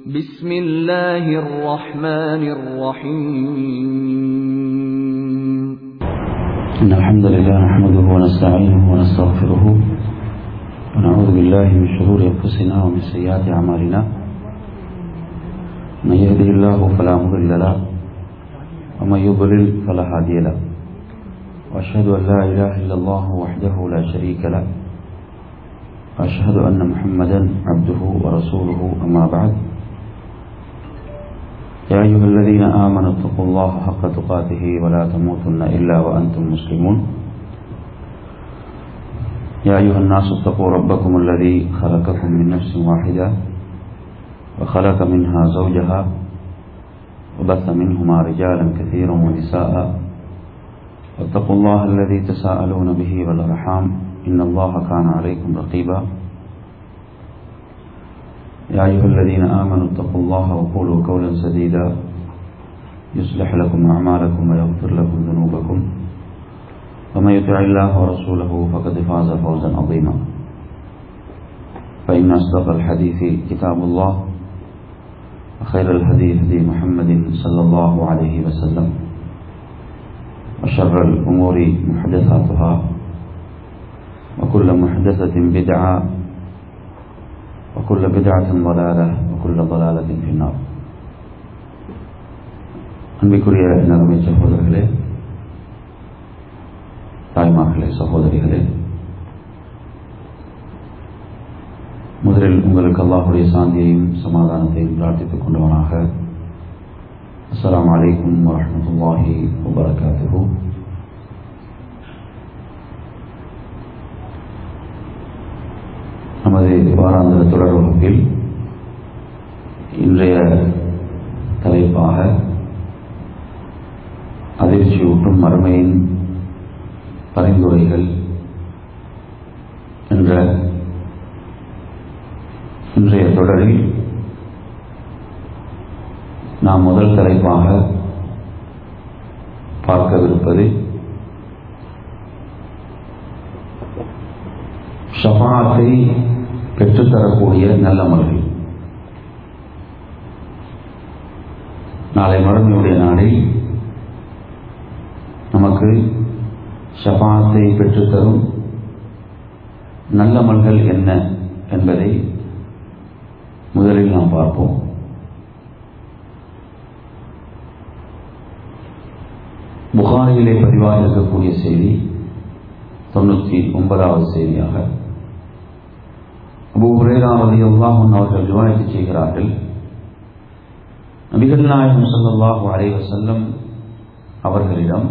بسم الله الرحمن الرحيم إن الحمد لله نحمده ونستعينه ونستغفره ونعوذ بالله من شرور أنفسنا ومن سيئات أعمالنا من يهده الله فلا مضل له ومن يضلل فلا هادي له وأشهد أن لا إله إلا الله وحده لا شريك له وأشهد أن محمدا عبده ورسوله أما بعد يا أيها الذين آمنوا اتقوا الله حق تقاته ولا تموتن إلا وأنتم مسلمون يا أيها الناس اتقوا ربكم الذي خلقكم من نفس واحدة وخلق منها زوجها وبث منهما رجالا كثيرا ونساء واتقوا الله الذي تساءلون به والأرحام إن الله كان عليكم رقيبا يا أيها الذين آمنوا اتقوا الله وقولوا قولا سديدا يصلح لكم أعمالكم ويغفر لكم ذنوبكم ومن يطع الله ورسوله فقد فاز فوزا عظيما فإن أصدق الحديث كتاب الله وخير الهدي هدي محمد صلى الله عليه وسلم وشر الأمور محدثاتها وكل محدثة بدعة وكل بدعة ضلالة وكل ضلالة في النار அன்பிற்குரிய நகமை சகோதரர்களே தாய்மார்களே சகோதரிகளே முதலில் உங்களுக்கு அல்லாஹுடைய சாந்தியையும் சமாதானத்தையும் பிரார்த்தித்துக் கொண்டவனாக அஸ்லாம் வலைக்கும் வரமத்துல்லாஹி வபரகாத்துஹூ நமது வாராந்திர தொடர் வகுப்பில் இன்றைய தலைப்பாக அதிர்ச்சியூட்டும் மறுமையின் பரிந்துரைகள் என்ற இன்றைய தொடரில் நாம் முதல் தலைப்பாக பார்க்கவிருப்பது ஷபாத்தை பெற்றுத்தரக்கூடிய நல்ல மொழி நாளை மறுமையுடைய நாளில் நமக்கு ஷபாத்தை பெற்றுத்தரும் நல்ல மல்கள் என்ன என்பதை முதலில் நாம் பார்ப்போம் புகாரியிலே பதிவாக இருக்கக்கூடிய செய்தி தொண்ணூற்றி ஒன்பதாவது செய்தியாக அபு ஹுரேரா ரதி அல்லாஹன் அவர்கள் ரிவாயத்து செய்கிறார்கள் நபிகள் நாயகம் சல்லாஹு அலைவ செல்லம் அவர்களிடம்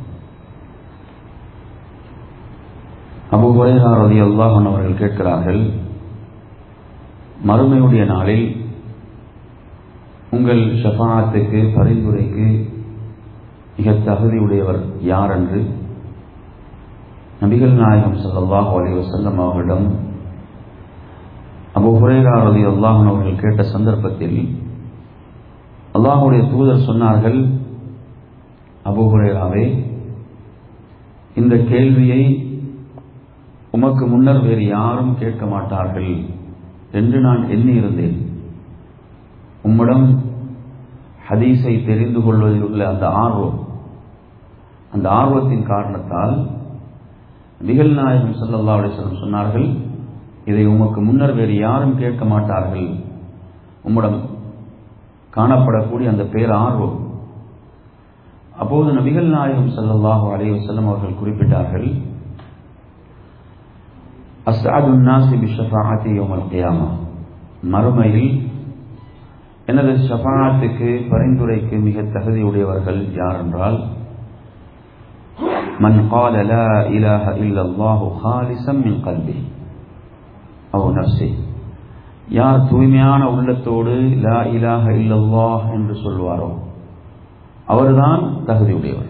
அபு ஹுரேரா ரதி அல்லாஹன் அவர்கள் கேட்கிறார்கள் மறுமையுடைய நாளில் உங்கள் ஷஃபாத்துக்கு பரிந்துரைக்கு மிக தகுதியுடையவர் யார் என்று நபிகள் நாயகம் சல்லாஹு அலைவ செல்லம் அவர்களிடம் அபு ஹுரேரா ரதி அல்லாஹன் அவர்கள் கேட்ட சந்தர்ப்பத்தில் அல்லாஹுடைய தூதர் சொன்னார்கள் அபு ஹுரேராவே இந்த கேள்வியை உமக்கு முன்னர் வேறு யாரும் கேட்க மாட்டார்கள் என்று நான் எண்ணி இருந்தேன் உம்மிடம் ஹதீஸை தெரிந்து கொள்வதில் உள்ள அந்த ஆர்வம் அந்த ஆர்வத்தின் காரணத்தால் நிகழ் நாயகம் சல்லல்லா அலிஸ்லம் சொன்னார்கள் இதை உமக்கு முன்னர் வேறு யாரும் கேட்க மாட்டார்கள் உம்மிடம் காணப்படக்கூடிய அந்த பேர் ஆர்வம் அப்போது நபிகள் நாயகம் சல்லாஹூ அலி வசல்லம் அவர்கள் குறிப்பிட்டார்கள் மறுமையில் எனது ஷபாத்துக்கு பரிந்துரைக்கு மிக தகுதியுடையவர்கள் யார் என்றால் மன் قال لا إله إلا الله خالصا من قلبه அவ் நப்சி யார் தூய்மையான உள்ளத்தோடு லா இலாக இல்லல்லாஹ் என்று சொல்வாரோ அவர்தான் தகுதியுடையவர்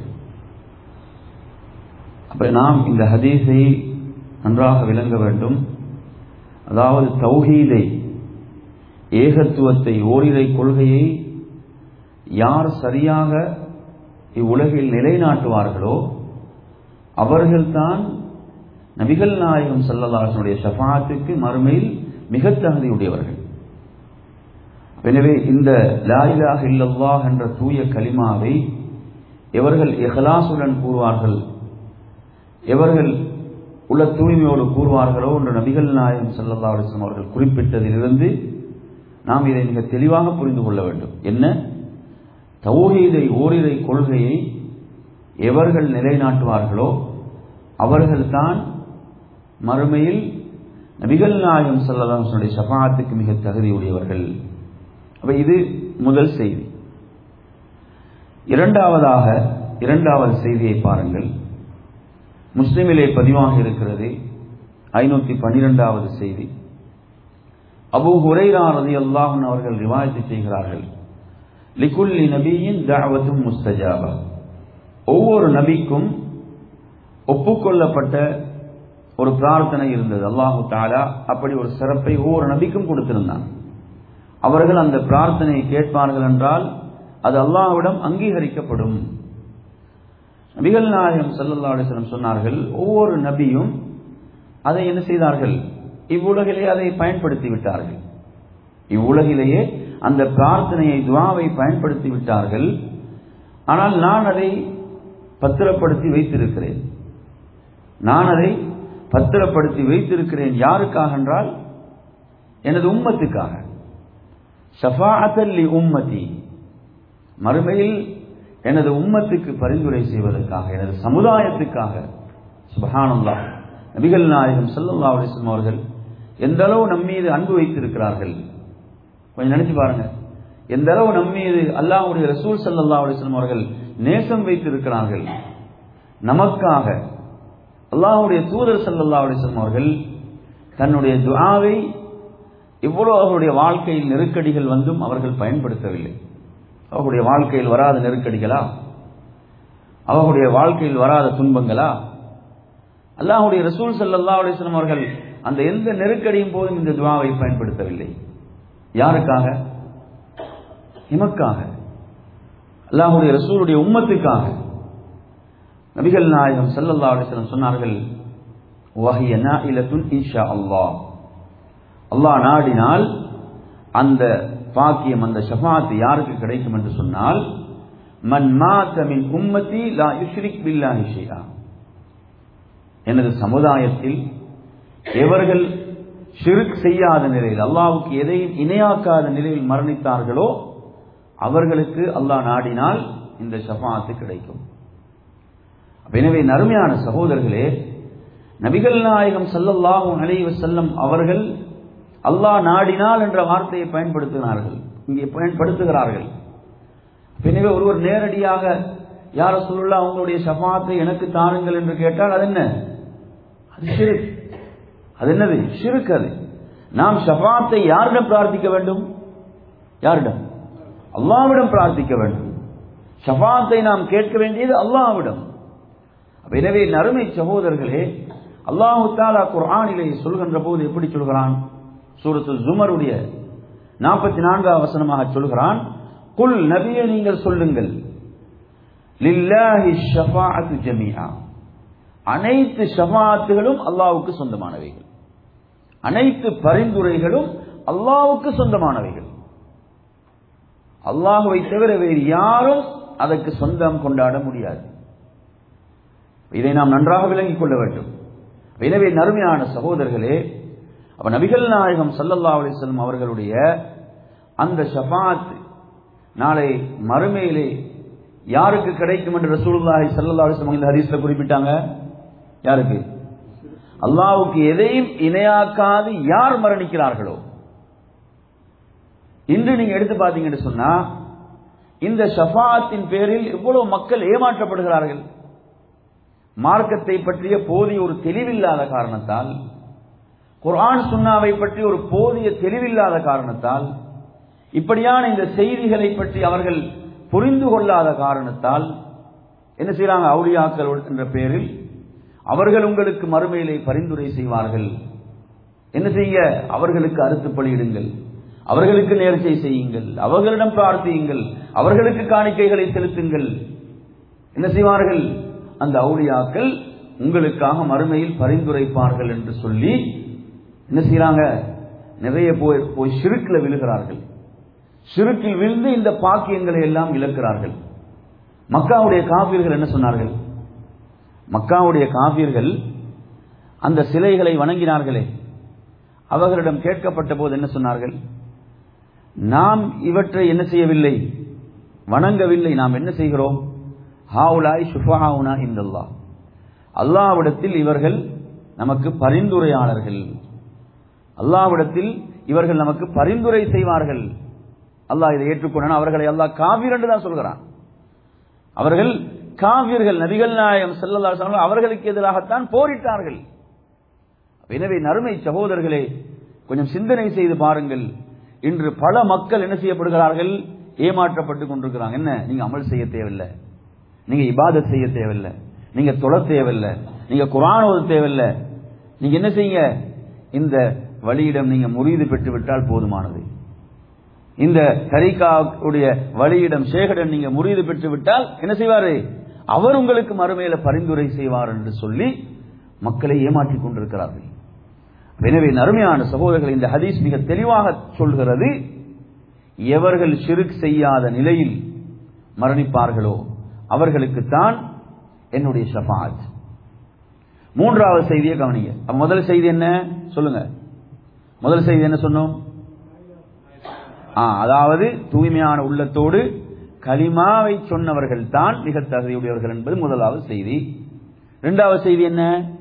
அப்ப நாம் இந்த ஹதீஸை நன்றாக விளங்க வேண்டும் அதாவது தௌஹீதை ஏகத்துவத்தை ஓரிரை கொள்கையை யார் சரியாக இவ்வுலகில் நிலைநாட்டுவார்களோ அவர்கள்தான் நபிகள் நாயகம் சல்லல்லாசனுடைய ஷஃபாத்துக்கு மறுமையில் மிக தகுதியுடையவர்கள் எனவே இந்த லாயிலாக இல்லல்லாஹ் என்ற தூய கலிமாவை எவர்கள் இஹ்லாசுடன் கூறுவார்கள் எவர்கள் உள்ள தூய்மையோடு கூறுவார்களோ என்று நபிகள் நாயகம் சல்லல்லா அலிஸ்லாம் அவர்கள் குறிப்பிட்டதிலிருந்து நாம் இதை மிக தெளிவாக புரிந்து கொள்ள வேண்டும் என்ன தௌஹீதை ஓரிரை கொள்கையை எவர்கள் நிலைநாட்டுவார்களோ அவர்கள்தான் மறுமையில் நபிகள் நாயகம் சல்லல்லாஹுடைய ஷஃபாத்துக்கு மிக தகுதியுடையவர்கள் அப்ப இது முதல் செய்தி இரண்டாவதாக இரண்டாவது செய்தியை பாருங்கள் முஸ்லிமிலே பதிவாக இருக்கிறது ஐநூத்தி பனிரெண்டாவது செய்தி அபு ஹுரைரா ரதி அல்லாஹன் அவர்கள் ரிவாயத்து செய்கிறார்கள் லிகுல்லி நபியின் தாவத்தும் முஸ்தஜாபா ஒவ்வொரு நபிக்கும் ஒப்புக்கொள்ளப்பட்ட ஒரு பிரார்த்தனை இருந்தது அல்லாஹு தாலா அப்படி ஒரு சிறப்பை ஒவ்வொரு நபிக்கும் கொடுத்திருந்தான் அவர்கள் அந்த பிரார்த்தனையை கேட்பார்கள் என்றால் அது அல்லாஹ்விடம் அங்கீகரிக்கப்படும் நபிகள் நாயகம் சல்லல்லா அலிஸ்லம் சொன்னார்கள் ஒவ்வொரு நபியும் அதை என்ன செய்தார்கள் இவ்வுலகிலே அதை பயன்படுத்தி விட்டார்கள் இவ்வுலகிலேயே அந்த பிரார்த்தனையை துவாவை பயன்படுத்தி விட்டார்கள் ஆனால் நான் அதை பத்திரப்படுத்தி வைத்திருக்கிறேன் நான் அதை பத்திரப்படுத்தி வைத்திருக்கிறேன் யாருக்காக என்றால் எனது உம்மத்துக்காக ஷஃபாஅத்தல்லி உம்மதி மறுமையில் எனது உம்மத்துக்கு பரிந்துரை செய்வதற்காக எனது சமுதாயத்துக்காக சுபஹானல்லா நபிகள் நாயகம் சல்லல்லா அலிஸ்லாம் அவர்கள் எந்த அளவு நம் மீது அன்பு வைத்திருக்கிறார்கள் கொஞ்சம் நினைச்சு பாருங்க எந்த அளவு நம் மீது அல்லாஹுடைய ரசூல் சல்லல்லா அலிஸ்லாம் அவர்கள் நேசம் வைத்திருக்கிறார்கள் நமக்காக அல்லாஹுடைய தூதர் சல்லல்லா அலிஸ்லாம் அவர்கள் தன்னுடைய துஆவை இவ்வளவு அவர்களுடைய வாழ்க்கையில் நெருக்கடிகள் வந்தும் அவர்கள் பயன்படுத்தவில்லை அவர்களுடைய வாழ்க்கையில் வராத நெருக்கடிகளா அவர்களுடைய வாழ்க்கையில் வராத துன்பங்களா அல்லாஹுடைய ரசூல் சல்லா அலிஸ்லாம் அவர்கள் அந்த எந்த நெருக்கடியும் போதும் இந்த துவாவை பயன்படுத்தவில்லை யாருக்காக எமக்காக அல்லாஹுடைய ரசூலுடைய உம்மத்துக்காக நபிகள் நாயகம் சல்லல்லா அலிஸ்லாம் சொன்னார்கள் வஹிய நாயிலத்துன் இன்ஷா அல்லாஹ் அல்லாஹ் நாடினால் அந்த பாக்கியம் அந்த ஷஃபாத் யாருக்கு கிடைக்கும் என்று சொன்னால் மன் மாத்த மின் உம்மதி லா யுஷ்ரிக் பில்லாஹி ஷைஆ எனது சமுதாயத்தில் எவர்கள் ஷிருக் செய்யாத நிலையில் அல்லாவுக்கு எதையும் இணையாக்காத நிலையில் மரணித்தார்களோ அவர்களுக்கு அல்லாஹ் நாடினால் இந்த ஷஃபாத்து கிடைக்கும் எனவே நறுமையான சகோதரர்களே நபிகள் நாயகம் சல்லல்லாஹு அலைஹி வஸல்லம் அவர்கள் அல்லாஹ் நாடினால் என்ற வார்த்தையை பயன்படுத்துகிறார்கள் இங்கே பயன்படுத்துகிறார்கள் எனவே ஒருவர் நேரடியாக யார சொல்லுள்ள அவங்களுடைய ஷஃபாத்தை எனக்கு தாருங்கள் என்று கேட்டால் அது என்ன அது ஷிருக் அது என்னது ஷிருக் அது நாம் ஷஃபாத்தை யாரிடம் பிரார்த்திக்க வேண்டும் யாரிடம் அல்லாவிடம் பிரார்த்திக்க வேண்டும் ஷஃபாத்தை நாம் கேட்க வேண்டியது அல்லாவிடம் எனவே நறுமை சகோதரர்களே அல்லாஹு தாலா குர்ஆனிலே சொல்கின்ற போது எப்படி சொல்கிறான் சூரத்து ஜுமருடைய நாற்பத்தி நான்காவது வசனமாக சொல்கிறான் குல் நபிய நீங்கள் சொல்லுங்கள் லில்லாஹி ஷஃபாஅத்து ஜமீஆ அனைத்து ஷஃபாத்துகளும் அல்லாஹ்வுக்கு சொந்தமானவைகள் அனைத்து பரிந்துரைகளும் அல்லாஹ்வுக்கு சொந்தமானவைகள் அல்லாஹுவை தவிர வேறு யாரும் அதற்கு சொந்தம் கொண்டாட முடியாது இதை நாம் நன்றாக விளங்கிக் கொள்ள வேண்டும் எனவே நறுமையான சகோதரர்களே அப்ப நபிகள் நாயகம் சல்லல்லா அலிஸ்லம் அவர்களுடைய அந்த ஷஃபாத் நாளை மறுமையிலே யாருக்கு கிடைக்கும் என்று ரசூலுல்லாஹி சல்லல்லா அலிஸ்லம் இந்த ஹதீஸ்ல குறிப்பிட்டாங்க யாருக்கு அல்லாவுக்கு எதையும் இணையாக்காது யார் மரணிக்கிறார்களோ இன்று நீங்க எடுத்து பார்த்தீங்கன்னு சொன்னா இந்த ஷஃபாத்தின் பேரில் எவ்வளவு மக்கள் ஏமாற்றப்படுகிறார்கள் மார்க்கத்தை பற்றிய போதிய ஒரு தெளிவில்லாத காரணத்தால் குர்ஆன் சுன்னாவை பற்றி ஒரு போதிய தெளிவில்லாத காரணத்தால் இப்படியான இந்த செய்திகளை பற்றி அவர்கள் புரிந்து கொள்ளாத காரணத்தால் என்ன செய்யறாங்க அவுளியாக்கள் என்ற பெயரில் அவர்கள் உங்களுக்கு மறுமையிலே பரிந்துரை செய்வார்கள் என்ன செய்ய அவர்களுக்கு அறுத்து பலியிடுங்கள் அவர்களுக்கு நேர்ச்சை செய்யுங்கள் அவர்களிடம் பிரார்த்தியுங்கள் அவர்களுக்கு காணிக்கைகளை செலுத்துங்கள் என்ன செய்வார்கள் அந்த அவுளியாக்கள் உங்களுக்காக மறுமையில் பரிந்துரைப்பார்கள் என்று சொல்லி என்ன செய்யறாங்க நிறைய போய் போய் சிறுக்கில் விழுகிறார்கள் சிறுக்கில் விழுந்து இந்த பாக்கியங்களை எல்லாம் இழக்கிறார்கள் மக்காவுடைய காபீர்கள் என்ன சொன்னார்கள் மக்காவுடைய காபீர்கள் அந்த சிலைகளை வணங்கினார்களே அவர்களிடம் கேட்கப்பட்ட போது என்ன சொன்னார்கள் நாம் இவற்றை என்ன செய்யவில்லை வணங்கவில்லை நாம் என்ன செய்கிறோம் ஹாவுலாய் ஷுஃபாவுனா இந்தல்லா அல்லாவிடத்தில் இவர்கள் நமக்கு பரிந்துரையாளர்கள் அல்லாவிடத்தில் இவர்கள் நமக்கு பரிந்துரை செய்வார்கள் அல்லாஹ் இதை ஏற்றுக்கொண்டான் அவர்களை அல்லாஹ் காவிர் என்று தான் சொல்கிறான் அவர்கள் காவியர்கள் நபிகள் நாயகம் செல்லல்லா அவர்களுக்கு எதிராகத்தான் போரிட்டார்கள் எனவே நறுமை சகோதரர்களே கொஞ்சம் சிந்தனை செய்து பாருங்கள் இன்று பல மக்கள் என்ன செய்யப்படுகிறார்கள் ஏமாற்றப்பட்டு கொண்டிருக்கிறாங்க என்ன நீங்க அமல் செய்ய தேவையில்லை நீங்க இபாதத் செய்ய தேவையில்லை நீங்க தொழ தேவையில்லை நீங்க குரான் ஓத தேவையில்லை நீங்க என்ன செய்யுங்க இந்த வழியிடம் நீங்க முறியீடு பெற்று விட்டால் போதுமானது இந்த கரிகாவுடைய வழியிடம் சேகடன் நீங்க முறியீடு பெற்று விட்டால் என்ன செய்வாரு அவர் உங்களுக்கு மறுமையில பரிந்துரை செய்வார் என்று சொல்லி மக்களை ஏமாற்றிக் கொண்டிருக்கிறார்கள் எனவே நறுமையான சகோதரர்கள் இந்த ஹதீஸ் மிக தெளிவாக சொல்கிறது எவர்கள் ஷிருக் செய்யாத நிலையில் மரணிப்பார்களோ அவர்களுக்குத்தான் என்னுடைய ஷஃபாத் மூன்றாவது செய்தியை கவனிங்க அப்ப முதல் செய்தி என்ன சொல்லுங்க முதல் செய்தி என்ன சொன்னோம் அதாவது தூய்மையான உள்ளத்தோடு கலிமாவை சொன்னவர்கள் தான் மிக தகுதியுடையவர்கள் என்பது முதலாவது செய்தி இரண்டாவது செய்தி என்ன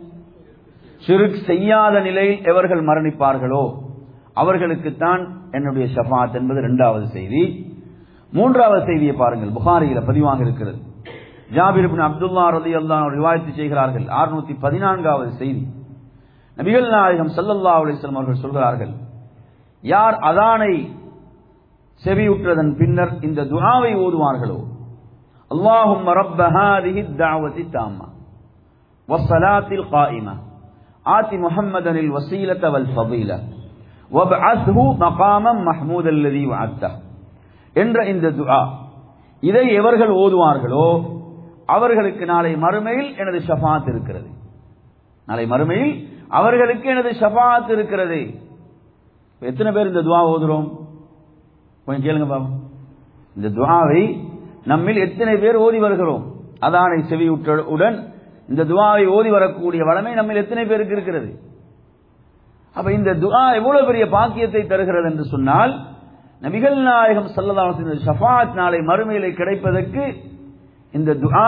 சிறுக் செய்யாத நிலையில் எவர்கள் மரணிப்பார்களோ அவர்களுக்குத்தான் என்னுடைய ஷஃபாத் என்பது இரண்டாவது செய்தி மூன்றாவது செய்தியை பாருங்கள் புகாரியில பதிவாக இருக்கிறது ஜாபிர் பின் அப்துல்லா ரதி அல்லா ரிவாயத்து செய்கிறார்கள் அறுநூத்தி பதினான்காவது செய்தி நபிகள் நாயகம் சல்லல்லா அலிஸ்லாம் அவர்கள் சொல்கிறார்கள் யார் அதானை செவியுற்றதன் பின்னர் இந்த துஆவை ஓதுவார்களோ அல்லாஹும் ரப்ப ஹாதிஹி الدعوة التامة والصلاة القائمة آت محمدا الوسيلة والفضيلة وابعثه مقاما محمودا الذي وعدته என்ற இந்த துஆ இதை எவர்கள் ஓதுவார்களோ அவர்களுக்கு நாளை மறுமையில் எனது ஷஃபாத் இருக்கிறது நாளை மறுமையில் அவர்களுக்கு எனது ஷஃபாத் இருக்கிறது எத்தனை பேர் இந்த துவா ஓதுறோம் கொஞ்சம் கேளுங்க பாப்போம் இந்த துவாவை நம்மில் எத்தனை பேர் ஓதி வருகிறோம் அதானை செவியுற்றவுடன் இந்த துவாவை ஓதி வரக்கூடிய வளமை நம்மில் எத்தனை பேருக்கு இருக்கிறது அப்ப இந்த துவா எவ்வளவு பெரிய பாக்கியத்தை தருகிறது என்று சொன்னால் நபிகள் நாயகம் சல்லதான ஷஃபாத் நாளை மறுமையிலே கிடைப்பதற்கு இந்த துஆ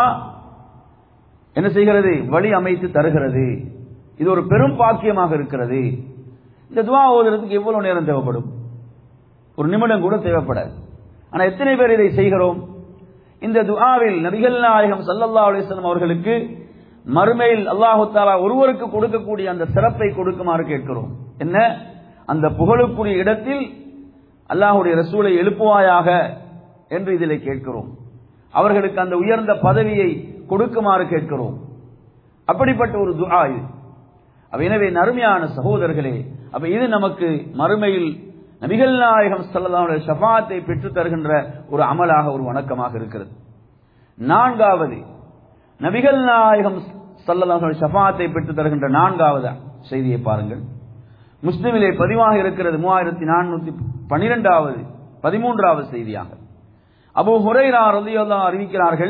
என்ன செய்கிறது வழி அமைத்து தருகிறது இது ஒரு பெரும் பாக்கியமாக இருக்கிறது இந்த துவா ஓதுறதுக்கு எவ்வளவு நேரம் தேவைப்படும் ஒரு நிமிடம் கூட தேவைப்படாது ஆனா எத்தனை பேர் இதை செய்கிறோம் இந்த துஆவில் நபிகள் நாயகம் சல்லல்லா அலிஸ்லாம் அவர்களுக்கு மறுமையில் அல்லாஹு தாலா ஒருவருக்கு கொடுக்கக்கூடிய அந்த சிறப்பை கொடுக்குமாறு கேட்கிறோம் என்ன அந்த புகழுக்குரிய இடத்தில் அல்லாஹுடைய ரசூலை எழுப்புவாயாக என்று இதில் கேட்கிறோம் அவர்களுக்கு அந்த உயர்ந்த பதவியை கொடுக்குமாறு கேட்கிறோம் அப்படிப்பட்ட ஒரு துஆ இது அப்ப எனவே நறுமையான சகோதரர்களே அப்ப இது நமக்கு மறுமையில் நபிகள் நாயகம் சல்லல்லாஹு ஷஃபாத்தை பெற்று தருகின்ற ஒரு அமலாக ஒரு வணக்கமாக இருக்கிறது நான்காவது நபிகள் நாயகம் சல்லல்லாஹு ஷஃபாத்தை பெற்று தருகின்ற நான்காவது செய்தியை பாருங்கள் முஸ்லிமிலே பதிவாக இருக்கிறது மூவாயிரத்தி நானூத்தி பனிரெண்டாவது பதிமூன்றாவது செய்தியாக அபு ஹுரைரா ரலியல்லா அறிவிக்கிறார்கள்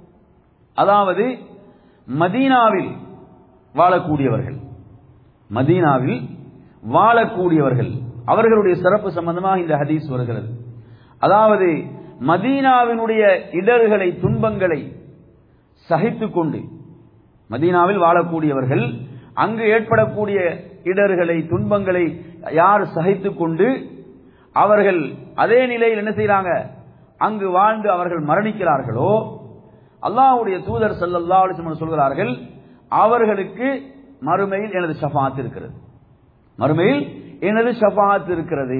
அதாவது மதீனாவில் வாழக்கூடியவர்கள் மதீனாவில் வாழக்கூடியவர்கள் அவர்களுடைய சிறப்பு சம்பந்தமாக இந்த ஹதீஸ் வருகிறது அதாவது மதீனாவினுடைய இடர்களை துன்பங்களை சகித்துக் கொண்டு மதீனாவில் வாழக்கூடியவர்கள் அங்கு ஏற்படக்கூடிய இடர்களை துன்பங்களை யார் சகித்துக் கொண்டு அவர்கள் அதே நிலையில் என்ன செய்யறாங்க அங்கு வாழ்ந்து அவர்கள் மரணிக்கிறார்களோ அல்லாஹ்வுடைய தூதர் சல்லல்லா அலிஸ்லம் சொல்கிறார்கள் அவர்களுக்கு மறுமையில் எனது ஷஃபாத் இருக்கிறது மறுமையில் எனது ஷஃபாத் இருக்கிறது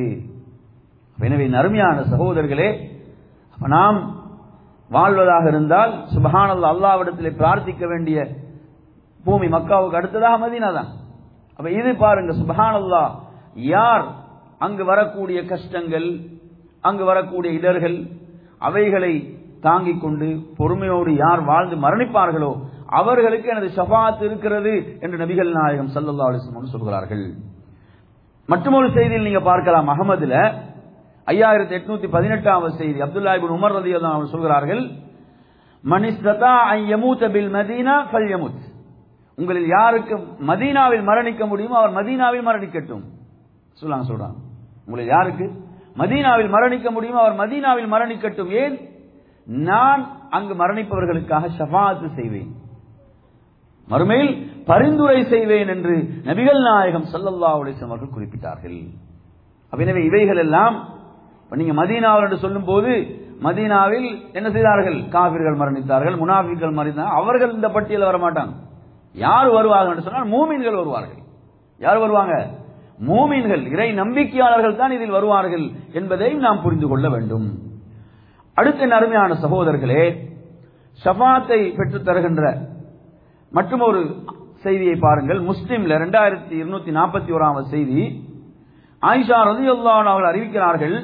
எனவே நறுமையான சகோதரர்களே நாம் வாழ்வதாக இருந்தால் சுபஹானல்லா அல்லாவிடத்தில் பிரார்த்திக்க வேண்டிய பூமி மக்காவுக்கு அடுத்ததாக மதீனா தான் அப்ப இது பாருங்க சுபஹானல்லா யார் அங்கு வரக்கூடிய கஷ்டங்கள் அங்கு வரக்கூடிய இடர்கள் அவைகளை தாங்கிக் கொண்டு பொறுமையோடு யார் வாழ்ந்து மரணிப்பார்களோ அவர்களுக்கு எனது ஷஃபாத் இருக்கிறது என்று நபிகள் நாயகம் சல்லல்லா அலிஸ்லம் சொல்கிறார்கள் மற்றொரு செய்தியில் நீங்க பார்க்கலாம் அகமதுல ஐயாயிரத்தி எட்நூத்தி பதினெட்டாவது செய்தி அப்துல்லா இபின் உமர் ரதி அவர்கள் சொல்கிறார்கள் மனிஸ்ததா ஐயமூத்த பில் மதீனா ஃபல்யமுத் உங்களில் யாருக்கு மதீனாவில் மரணிக்க முடியுமோ அவர் மதீனாவில் மரணிக்கட்டும் சொல்லாங்க சொல்றாங்க உங்களில் யாருக்கு மதீனாவில் மரணிக்க முடியுமோ அவர் மதீனாவில் மரணிக்கட்டும் ஏன் நான் அங்கு மரணிப்பவர்களுக்காக ஷஃபாத்து செய்வேன் மறுமையில் பரிந்துரை செய்வேன் என்று நபிகள் நாயகம் ஸல்லல்லாஹு அலைஹி வஸல்லம் அவர்கள் குறிப்பிட்டார்கள் அப்ப எனவே இவைகள் எல்லாம் இப்ப நீங்க மதீனாவில் என்று சொல்லும் போது மதீனாவில் என்ன செய்தார்கள் காபிர்கள் மரணித்தார்கள் முனாஃபிக்கள் மரணித்தார்கள் அவர்கள் இந்த பட்டியலில் வர மாட்டாங்க யார் வருவார்கள் என்று சொன்னால் மூமின்கள் வருவார்கள் யார் வருவாங்க மூமின்கள் இறை நம்பிக்கையாளர்கள் தான் இதில் வருவார்கள் என்பதையும் நாம் புரிந்து கொள்ள வேண்டும் அடுத்த என் அருமையான சகோதரர்களே ஷஃபாத்தை பெற்றுத் தருகின்ற மற்றும் ஒரு செய்தியை பாருங்கள் முஸ்லிம்ல இரண்டாயிரத்தி இருநூத்தி நாற்பத்தி ஓராவது செய்தி ஆயிஷா ரதியுல்லான் அவர்கள் அறிவிக்கிறார்கள்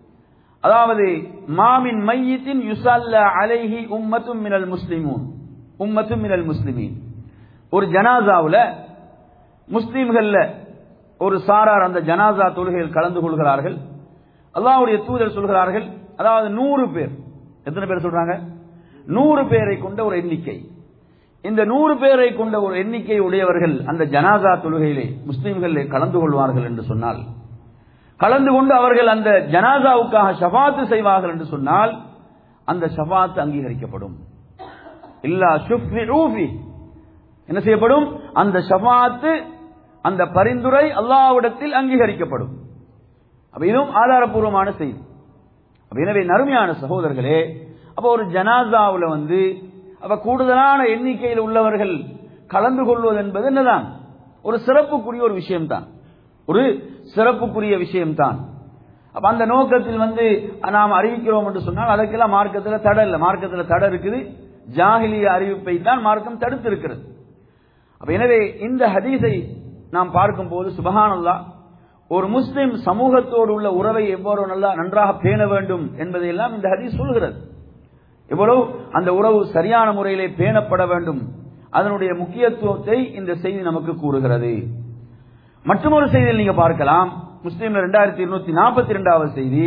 அதாவது மாமின் மையத்தின் யுசல்ல அலைஹி உம்மத்தும் மினல் முஸ்லிமூன் உம்மத்தும் மினல் முஸ்லிமீன் ஒரு ஜனாசாவுல முஸ்லிம்கள்ல ஒரு சாரார் அந்த ஜனாசா தொழுகையில் கலந்து கொள்கிறார்கள் அல்லாஹ்வுடைய தூதர் சொல்கிறார்கள் அதாவது நூறு பேர் எத்தனை பேர் சொல்றாங்க நூறு பேரை கொண்ட ஒரு எண்ணிக்கை இந்த நூறு பேரை கொண்ட ஒரு எண்ணிக்கை உடையவர்கள் அந்த ஜனாசா தொழுகையிலே முஸ்லிம்கள் கலந்து கொள்வார்கள் என்று சொன்னால் கலந்து கொண்டு அவர்கள் அந்த ஜனாசாவுக்காக ஷபாத்து செய்வார்கள் என்று சொன்னால் அந்த ஷபாத்து அங்கீகரிக்கப்படும் இல்லா ஷுஃபி ரூஃபி என்ன செய்யப்படும் அந்த ஷபாத்து அந்த பரிந்துரை அல்லாவிடத்தில் அங்கீகரிக்கப்படும் அப்ப இதுவும் ஆதாரபூர்வமான செய்தி அப்ப எனவே நறுமையான சகோதரர்களே அப்ப ஒரு ஜனாசாவுல வந்து அப்ப கூடுதலான எண்ணிக்கையில் உள்ளவர்கள் கலந்து கொள்வது என்பது என்னதான் ஒரு சிறப்புக்குரிய ஒரு விஷயம்தான் ஒரு சிறப்புக்குரிய விஷயம்தான் அப்ப அந்த நோக்கத்தில் வந்து நாம் அறிவிக்கிறோம் என்று சொன்னால் அதற்கெல்லாம் மார்க்கத்தில் தடை இல்லை மார்க்கத்தில் தடை இருக்குது ஜாகிலிய அறிவிப்பை தான் மார்க்கம் தடுத்து இருக்கிறது அப்ப எனவே இந்த ஹதீஸை நாம் பார்க்கும் போது சுபஹானல்லா ஒரு முஸ்லிம் சமூகத்தோடு உள்ள உறவை எவ்வளவு நல்லா நன்றாக பேண வேண்டும் என்பதையெல்லாம் இந்த ஹதீஸ் சொல்கிறது எவ்வளவு அந்த உறவு சரியான முறையிலே பேணப்பட வேண்டும் அதனுடைய முக்கியத்துவத்தை இந்த செய்தி நமக்கு கூறுகிறது மற்றொரு செய்தியில் நீங்க பார்க்கலாம் முஸ்லீம்ல ரெண்டாயிரத்தி இருநூத்தி நாற்பத்தி ரெண்டாவது செய்தி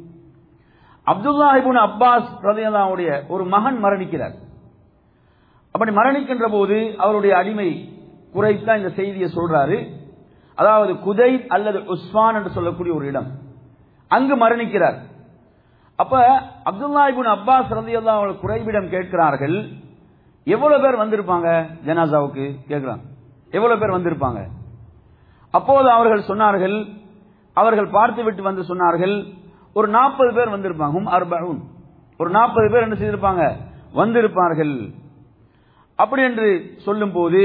அப்துல்லா இபுன் அப்பாஸ் ரலியல்லாவுடைய ஒரு மகன் மரணிக்கிறார் அப்படி மரணிக்கின்ற போது அவருடைய அடிமை குறைத்தான் இந்த செய்தியை சொல்றாரு அதாவது குதை அல்லது உஸ்மான் என்று சொல்லக்கூடிய ஒரு இடம் அங்கு மரணிக்கிறார் அப்ப அப்துல்லா இபுன் அப்பாஸ் ரலியல்லா அவர்கள் குறைவிடம் கேட்கிறார்கள் எவ்வளவு பேர் வந்திருப்பாங்க ஜனாசாவுக்கு கேட்கிறாங்க எவ்வளவு பேர் வந்திருப்பாங்க அப்போது அவர்கள் சொன்னார்கள் அவர்கள் பார்த்து விட்டு வந்து சொன்னார்கள் ஒரு நாற்பது பேர் வந்திருப்பாங்க ஹும் அர்பூன் ஒரு நாற்பது பேர் என்ன செய்திருப்பாங்க வந்திருப்பார்கள் அப்படி என்று சொல்லும் போது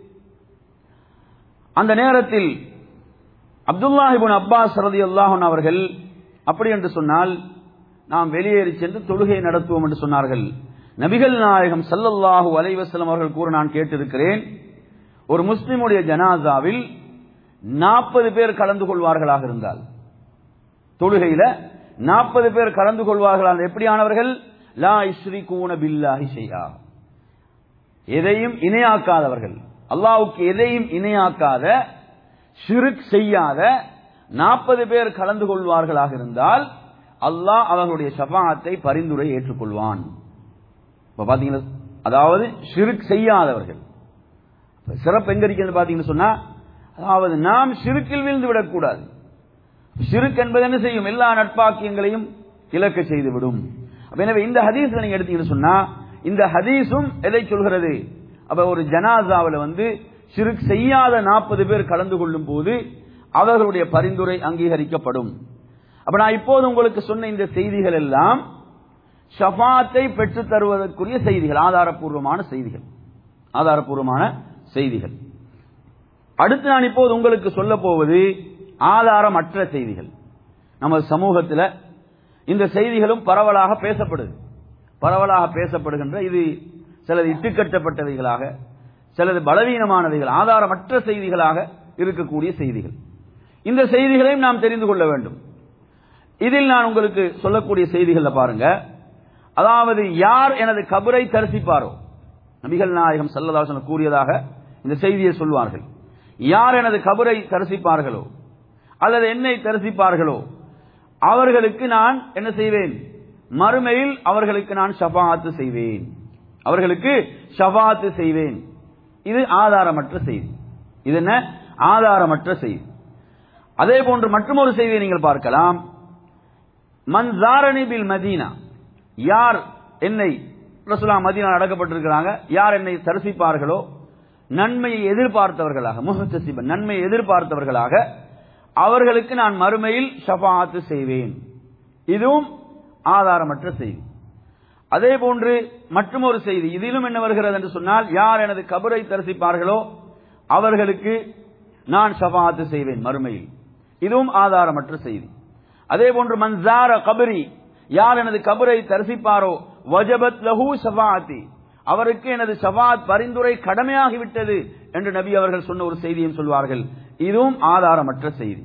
அந்த நேரத்தில் அப்துல்லாஹிபுன் அப்பாஸ் ரதி அல்லாஹன் அவர்கள் அப்படி என்று சொன்னால் நாம் வெளியேறி சென்று தொழுகை நடத்துவோம் என்று சொன்னார்கள் நபிகள் நாயகம் சல்லல்லாஹு அலைவசலம் அவர்கள் கூற நான் கேட்டிருக்கிறேன் ஒரு முஸ்லிமுடைய ஜனாசாவில் நாற்பது பேர் கலந்து கொள்வார்களாக இருந்தால் தொழுகையில நாற்பது பேர் கலந்து கொள்வார்களாக எப்படியானவர்கள் லா இஸ்ரி கூன பில்லாஹி ஷையா எதையும் இணையாக்காதவர்கள் அல்லாவுக்கு எதையும் இணையாக்காத ஷிருக் செய்யாத நாற்பது பேர் கலந்து கொள்வார்களாக இருந்தால் அல்லாஹ் அவர்களுடைய ஷபாத்தை பரிந்துரை ஏற்றுக்கொள்வான் இப்ப பாத்தீங்கன்னா அதாவது ஷிருக் செய்யாதவர்கள் சிறப்பு எங்க இருக்கிறது பாத்தீங்கன்னு சொன்னா அதாவது நாம் சிறுக்கில் வீழ்ந்து விடக்கூடாது சிறுக் என்பது என்ன செய்யும் எல்லா நட்பாக்கியங்களையும் இலக்க செய்துவிடும் எனவே இந்த ஹதீஸ் நீங்க எடுத்தீங்கன்னு சொன்னா இந்த ஹதீஸும் எதை சொல்கிறது அப்ப ஒரு ஜனாசாவில் வந்து சிறுக் செய்யாத நாற்பது பேர் கலந்து கொள்ளும் போது அவர்களுடைய பரிந்துரை அங்கீகரிக்கப்படும் அப்ப நான் இப்போது உங்களுக்கு சொன்ன இந்த செய்திகள் எல்லாம் ஷபாத்தை பெற்றுத் தருவதற்குரிய செய்திகள் ஆதாரப்பூர்வமான செய்திகள் ஆதாரப்பூர்வமான செய்திகள் அடுத்து நான் இப்போது உங்களுக்கு சொல்ல போவது ஆதாரமற்ற செய்திகள் நமது சமூகத்தில் இந்த செய்திகளும் பரவலாக பேசப்படுது பரவலாக பேசப்படுகின்ற இது சிலது இட்டுக்கட்டப்பட்டவைகளாக சிலது பலவீனமானவைகள் ஆதாரமற்ற செய்திகளாக இருக்கக்கூடிய செய்திகள் இந்த செய்திகளையும் நாம் தெரிந்து கொள்ள வேண்டும் இதில் நான் உங்களுக்கு சொல்லக்கூடிய செய்திகள் பாருங்க அதாவது யார் எனது கபரை தரிசிப்பாரோ நபிகள் நாயகம் சல்லதாசன் கூறியதாக இந்த செய்தியை சொல்வார்கள் யார் எனது கபரை தரிசிப்பார்களோ அல்லது என்னை தரிசிப்பார்களோ அவர்களுக்கு நான் என்ன செய்வேன் மறுமையில் அவர்களுக்கு நான் ஷபாத்து செய்வேன் அவர்களுக்கு ஷபாத்து செய்வேன் இது ஆதாரமற்ற செய்தி இது என்ன ஆதாரமற்ற செய்தி அதே போன்று மற்றொரு செய்தியை நீங்கள் பார்க்கலாம் மன் ஜாரணி பில் மதீனா யார் என்னை ரசூலா மதீனா அடக்கப்பட்டிருக்கிறாங்க யார் என்னை தரிசிப்பார்களோ நன்மையை எதிர்பார்த்தவர்களாக முகத்தசிபன் நன்மையை எதிர்பார்த்தவர்களாக அவர்களுக்கு நான் மறுமையில் ஷபாத்து செய்வேன் இதுவும் ஆதாரமற்ற செய்தி அதே போன்று மற்றொரு செய்தி இதிலும் என்ன வருகிறது என்று சொன்னால் யார் எனது கபரை தரிசிப்பார்களோ அவர்களுக்கு நான் ஷபாத்து செய்வேன் மறுமையில் இதுவும் ஆதாரமற்ற செய்தி அதே போன்று மன்சார கபரி யார் எனது கபரை தரிசிப்பாரோ வஜபத் லஹு ஷபாத்தி அவருக்கு எனது ஷபாத் பரிந்துரை கடமையாகிவிட்டது என்று நபி அவர்கள் சொன்ன ஒரு செய்தியும் சொல்வார்கள் இதுவும் ஆதாரமற்ற செய்தி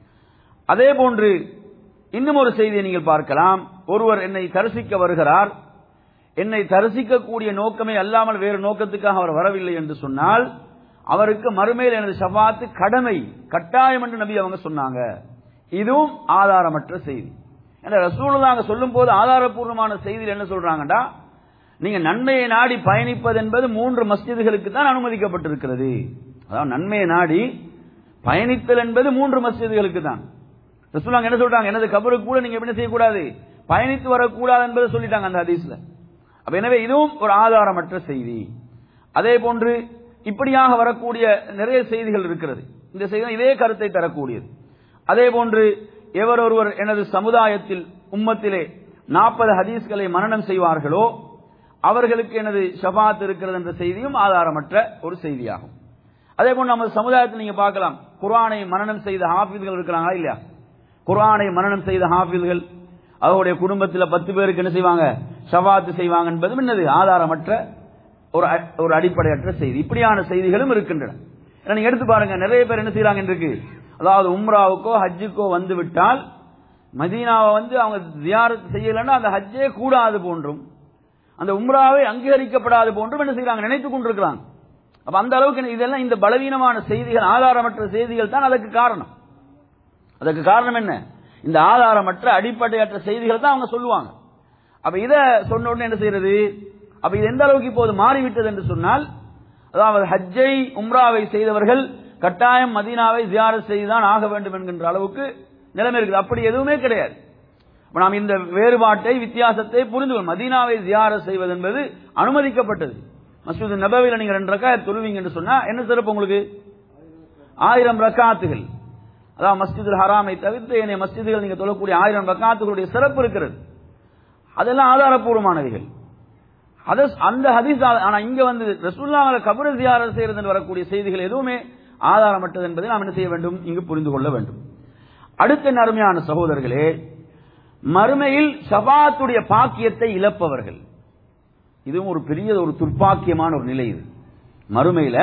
அதே போன்று இன்னும் ஒரு செய்தியை நீங்கள் பார்க்கலாம் ஒருவர் என்னை தரிசிக்க வருகிறார் என்னை தரிசிக்கக்கூடிய நோக்கமே அல்லாமல் வேறு நோக்கத்துக்காக அவர் வரவில்லை என்று சொன்னால் அவருக்கு மறுமையில் எனது ஷபாத்து கடமை கட்டாயம் என்று நபி அவங்க சொன்னாங்க இதுவும் ஆதாரமற்ற செய்தி ஏன்னா ரசூலுல்லாங்க சொல்லும் போது ஆதாரப்பூர்வமான செய்தியில் என்ன சொல்றாங்கடா நீங்க நன்மையை நாடி பயணிப்பது என்பது மூன்று மஸ்ஜிதுகளுக்கு தான் அனுமதிக்கப்பட்டிருக்கிறது அதாவது நன்மையை நாடி பயணித்தல் என்பது மூன்று மஸ்ஜிதுகளுக்கு தான் ரசூலாங்க என்ன சொல்றாங்க எனது கபருக்கு கூட நீங்க என்ன செய்யக்கூடாது பயணித்து வரக்கூடாது என்பதை சொல்லிட்டாங்க அந்த ஹதீஸ்ல அப்ப எனவே இதுவும் ஒரு ஆதாரமற்ற செய்தி அதே போன்று இப்படியாக வரக்கூடிய நிறைய செய்திகள் இருக்கிறது இந்த செய்தி இதே கருத்தை தரக்கூடியது அதே போன்று எவர் ஒருவர் எனது சமுதாயத்தில் உம்மத்திலே நாற்பது ஹதீஸ்களை மனனம் செய்வார்களோ அவர்களுக்கு எனது ஷபாத் இருக்கிறது என்ற செய்தியும் ஆதாரமற்ற ஒரு செய்தியாகும் அதே போன்று நமது சமுதாயத்தில் நீங்க பார்க்கலாம் குர்ஆனை மனனம் செய்த ஹாஃபில்கள் இருக்கிறாங்களா இல்லையா குர்ஆனை மனனம் செய்த ஹாஃபில்கள் அவருடைய குடும்பத்தில் பத்து பேருக்கு என்ன செய்வாங்க ஷபாத்து செய்வாங்க என்பதும் என்னது ஆதாரமற்ற ஒரு அ- ஒரு அடிப்படையற்ற செய்தி இப்படியான செய்திகளும் இருக்கின்றன ஏன்னா நீங்க எடுத்து பாருங்க நிறைய பேர் என்ன செய்யறாங்க இன்றைக்கு அதாவது உம்ராவுக்கோ ஹஜ்ஜுக்கோ வந்து விட்டால் மதீனாவை வந்து அவங்க ஜியாரத் செய்யலைன்னா அந்த ஹஜ்ஜே கூடாது போன்றும் அந்த உம்ராவை அங்கீகரிக்கப்படாது போன்றும் என்ன செய்யறாங்க நினைத்துக் கொண்டிருக்கிறாங்க அப்ப அந்த அளவுக்கு என்ன- இதெல்லாம் இந்த பலவீனமான செய்திகள் ஆதாரமற்ற செய்திகள் தான் அதற்கு காரணம் அதற்கு காரணம் என்ன இந்த ஆதாரமற்ற அடிப்படையற்ற செய்திகள் தான் அவங்க சொல்லுவாங்க அப்ப இத சொன்ன உடனே என்ன செய்யறது அப்ப இது எந்த அளவுக்கு இப்போது மாறிவிட்டது என்று சொன்னால் அதாவது ஹஜ்ஜை உம்ராவை செய்தவர்கள் கட்டாயம் மதீனாவை ஜியாரத் செய்துதான் ஆக வேண்டும் என்கின்ற அளவுக்கு நிலைமை இருக்குது அப்படி எதுவுமே கிடையாது அப்ப நாம் இந்த வேறுபாட்டை வித்தியாசத்தை புரிந்து கொள்ளும் மதீனாவை ஜியாரத் செய்வது என்பது அனுமதிக்கப்பட்டது மசூத் நபவில நீங்க ரெண்டு ரக்காயத் தொழுவீங்க என்று சொன்னா என்ன சிறப்பு உங்களுக்கு ஆயிரம் ரக்காத்துகள் அதாவது மஸ்ஜிதுல் ஹராமை தவிர்த்து ஏனைய மஸ்ஜிதுகள் நீங்க தொழக்கூடிய ஆயிரம் ரக்காத்துகளுடைய சிறப்பு இருக்கிறது அதெல்லாம் ஆதாரப்பூர்வமானவைகள் அது அந்த ஹதீஸ் ஆ- ஆனா இங்க வந்து ரசூல்லாவை கபர ஜியாரத் செய்யறது வரக்கூடிய செய்திகள் எதுவுமே ஆதாரமற்றது என்பதை நாம் என்ன செய்ய வேண்டும் இங்கு புரிந்து கொள்ள வேண்டும் அடுத்த நறுமையான சகோதரர்களே மறுமையில் ஷபாத்துடைய பாக்கியத்தை இழப்பவர்கள் இதுவும் ஒரு பெரிய ஒரு துர்ப்பாக்கியமான ஒரு நிலை இது மறுமையில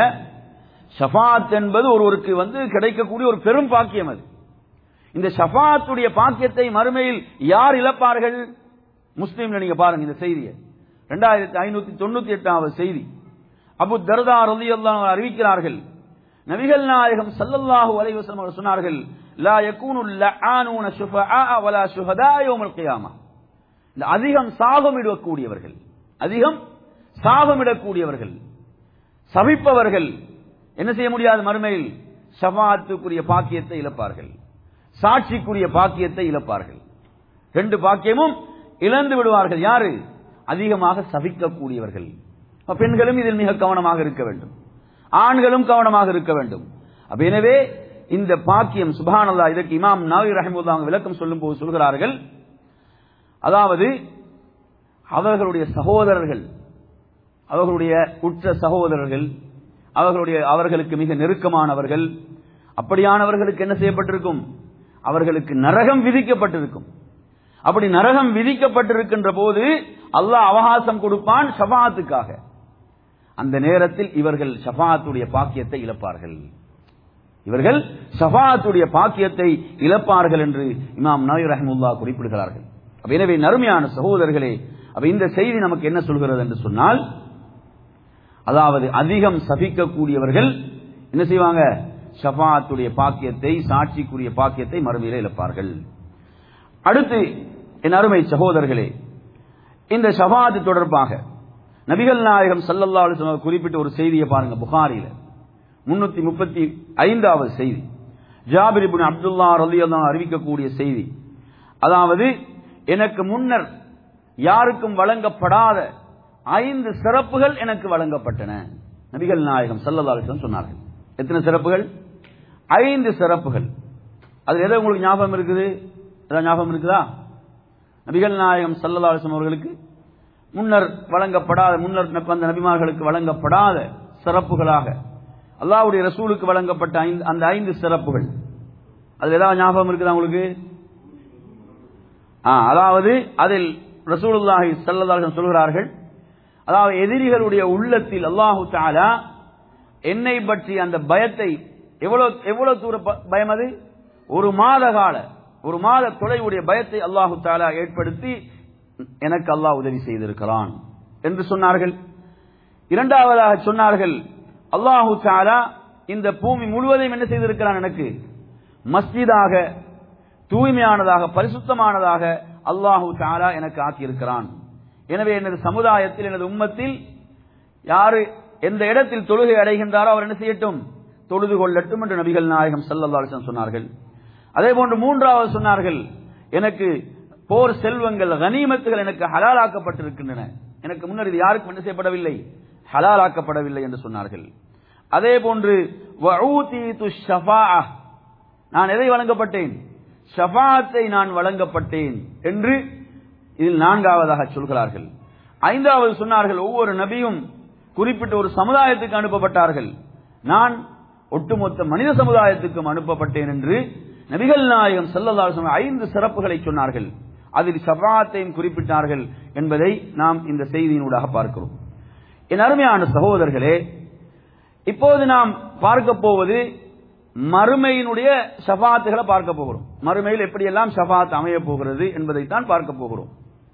ஷஃபாத் என்பது ஒருவருக்கு வந்து கிடைக்கக்கூடிய ஒரு பெரும் பாக்கியம் அது இந்த ஷஃபாத்துடைய பாக்கியத்தை மறுமையில் யார் இழப்பார்கள் முஸ்லீம்ல நீங்க பாருங்க இந்த செய்தியை ரெண்டாயிரத்தி ஐநூத்தி தொண்ணூத்தி எட்டாவது செய்தி அபு தர்தா ரலியல்லாஹு அறிவிக்கிறார்கள் நபிகள் நாயகம் ஸல்லல்லாஹு அலைஹி வஸல்லம் அவர்கள் சொன்னார்கள் லா யகூனு லஆனூன ஷுஃபஆ வலா ஷுஹதா யௌமல் கியாமா இந்த அதிகம் சாபமிடக்கூடியவர்கள் அதிகம் சாபமிடக்கூடியவர்கள் சபிப்பவர்கள் என்ன செய்ய முடியாது மறுமையில் ஷபாத்துக்குரிய பாக்கியத்தை இழப்பார்கள் சாட்சிக்குரிய பாக்கியத்தை இழப்பார்கள் ரெண்டு பாக்கியமும் இழந்து விடுவார்கள் யாரு அதிகமாக சபிக்கக்கூடியவர்கள் அப்ப பெண்களும் இதில் மிக கவனமாக இருக்க வேண்டும் ஆண்களும் கவனமாக இருக்க வேண்டும் அப்ப எனவே இந்த பாக்கியம் சுபானல்லா இதற்கு இமாம் நாவி ரஹிமுல்லா அவங்க விளக்கம் சொல்லும் போது சொல்கிறார்கள் அதாவது அவர்களுடைய சகோதரர்கள் அவர்களுடைய உற்ற சகோதரர்கள் அவர்களுடைய அவர்களுக்கு மிக நெருக்கமானவர்கள் அப்படியானவர்களுக்கு என்ன செய்யப்பட்டிருக்கும் அவர்களுக்கு நரகம் விதிக்கப்பட்டிருக்கும் அப்படி நரகம் விதிக்கப்பட்டிருக்கின்ற போது அல்லாஹ் அவகாசம் கொடுப்பான் ஷபாத்துக்காக அந்த நேரத்தில் இவர்கள் ஷபாத்துடைய பாக்கியத்தை இழப்பார்கள் இவர்கள் ஷபாத்துடைய பாக்கியத்தை இழப்பார்கள் என்று இமாம் நபி ரஹமுல்லா குறிப்பிடுகிறார்கள் அப்ப எனவே நறுமையான சகோதரர்களே அப்ப இந்த செய்தி நமக்கு என்ன சொல்கிறது என்று சொன்னால் அதாவது அதிகம் சபிக்கக்கூடியவர்கள் என்ன செய்வாங்க ஷபாத்துடைய பாக்கியத்தை சாட்சிக்குரிய பாக்கியத்தை மறுமையில இழப்பார்கள் அடுத்து என் அருமை சகோதரர்களே இந்த ஷபாத் தொடர்பாக நபிகள் நாயகம் சல்லல்லா அலிஸ்லாம் குறிப்பிட்ட ஒரு செய்தியை பாருங்க புகாரில முன்னூத்தி முப்பத்தி ஐந்தாவது செய்தி ஜாபிர் இப்னு அப்துல்லா ரலியல்லாஹு அறிவிக்கக்கூடிய செய்தி அதாவது எனக்கு முன்னர் யாருக்கும் வழங்கப்படாத ஐந்து சிறப்புகள் எனக்கு வழங்கப்பட்டன நபிகள் நாயகம் சல்லல்லா அலிஸ்லாம் சொன்னார்கள் எத்தனை சிறப்புகள் ஐந்து சிறப்புகள் அது எதை உங்களுக்கு ஞாபகம் இருக்குது ஏதாவது ஞாபகம் இருக்குதா நபிகள் நாயகம் சல்லல்லா அலிஸ்லாம் அவர்களுக்கு முன்னர் வழங்கப்படாத முன்னர் அந்த நபிமார்களுக்கு வழங்கப்படாத சிறப்புகளாக அல்லாவுடைய ரசூலுக்கு வழங்கப்பட்ட ஐந்து அந்த ஐந்து சிறப்புகள் அது ஏதாவது ஞாபகம் இருக்குதா உங்களுக்கு ஆ, அதாவது அதில் ரசூலுல்லாஹி ஸல்லல்லாஹு அலைஹி வஸல்லம் சொல்கிறார்கள் அதாவது எதிரிகளுடைய உள்ளத்தில் அல்லாஹு தஆலா என்னை பற்றி அந்த பயத்தை எவ்வளவு எவ்வளவு தூர ப- பயம் அது ஒரு மாத கால ஒரு மாத தொலைவுடைய பயத்தை அல்லாஹு தஆலா ஏற்படுத்தி எனக்கு அல்லாஹ் உதவி செய்திருக்கிறான் என்று சொன்னார்கள் இரண்டாவதாக சொன்னார்கள் அல்லாஹு தஆலா இந்த பூமி முழுவதையும் என்ன செய்திருக்கிறான் எனக்கு மஸ்ஜிதாக தூய்மையானதாக பரிசுத்தமானதாக அல்லாஹு தஆலா எனக்கு ஆக்கியிருக்கிறான் எனவே எனது சமுதாயத்தில் எனது உம்மத்தில் யாரு எந்த இடத்தில் தொழுகை அடைகின்றாரோ அவர் என்ன செய்யட்டும் தொழுது கொள்ளட்டும் என்று நபிகள் நாயகம் ஸல்லல்லாஹு அலைஹி வஸல்லம் சொன்னார்கள் அதே போன்று மூன்றாவது சொன்னார்கள் எனக்கு போர் செல்வங்கள் கனிமத்துகள் எனக்கு ஹலாலாக்கப்பட்டிருக்கின்றன எனக்கு முன்னர் இது யாருக்கும் என்ன செய்யப்படவில்லை ஹலாலாக்கப்படவில்லை என்று சொன்னார்கள் அதே போன்று வஊதீது ஷஃபாஅ நான் எதை வழங்கப்பட்டேன் ஷஃபாத்தை நான் வழங்கப்பட்டேன் என்று இதில் நான்காவதாக சொல்கிறார்கள் ஐந்தாவது சொன்னார்கள் ஒவ்வொரு நபியும் குறிப்பிட்ட ஒரு சமுதாயத்துக்கு அனுப்பப்பட்டார்கள் நான் ஒட்டுமொத்த மனித சமுதாயத்துக்கும் அனுப்பப்பட்டேன் என்று நபிகள் நாயகம் ஸல்லல்லாஹு அலைஹி வஸல்லம் ஐந்து சிறப்புகளை சொன்னார்கள் அதில் ஷஃபாத்தையும் குறிப்பிட்டார்கள் என்பதை நாம் இந்த செய்தியினூடாக பார்க்கிறோம் என் அருமையான சகோதரர்களே இப்போது நாம் பார்க்க போவது மறுமையினுடைய ஷஃபாத்துகளை பார்க்க போகிறோம் மறுமையில் எப்படியெல்லாம் ஷஃபாத் அமைய போகிறது என்பதைத்தான் பார்க்க போகிறோம்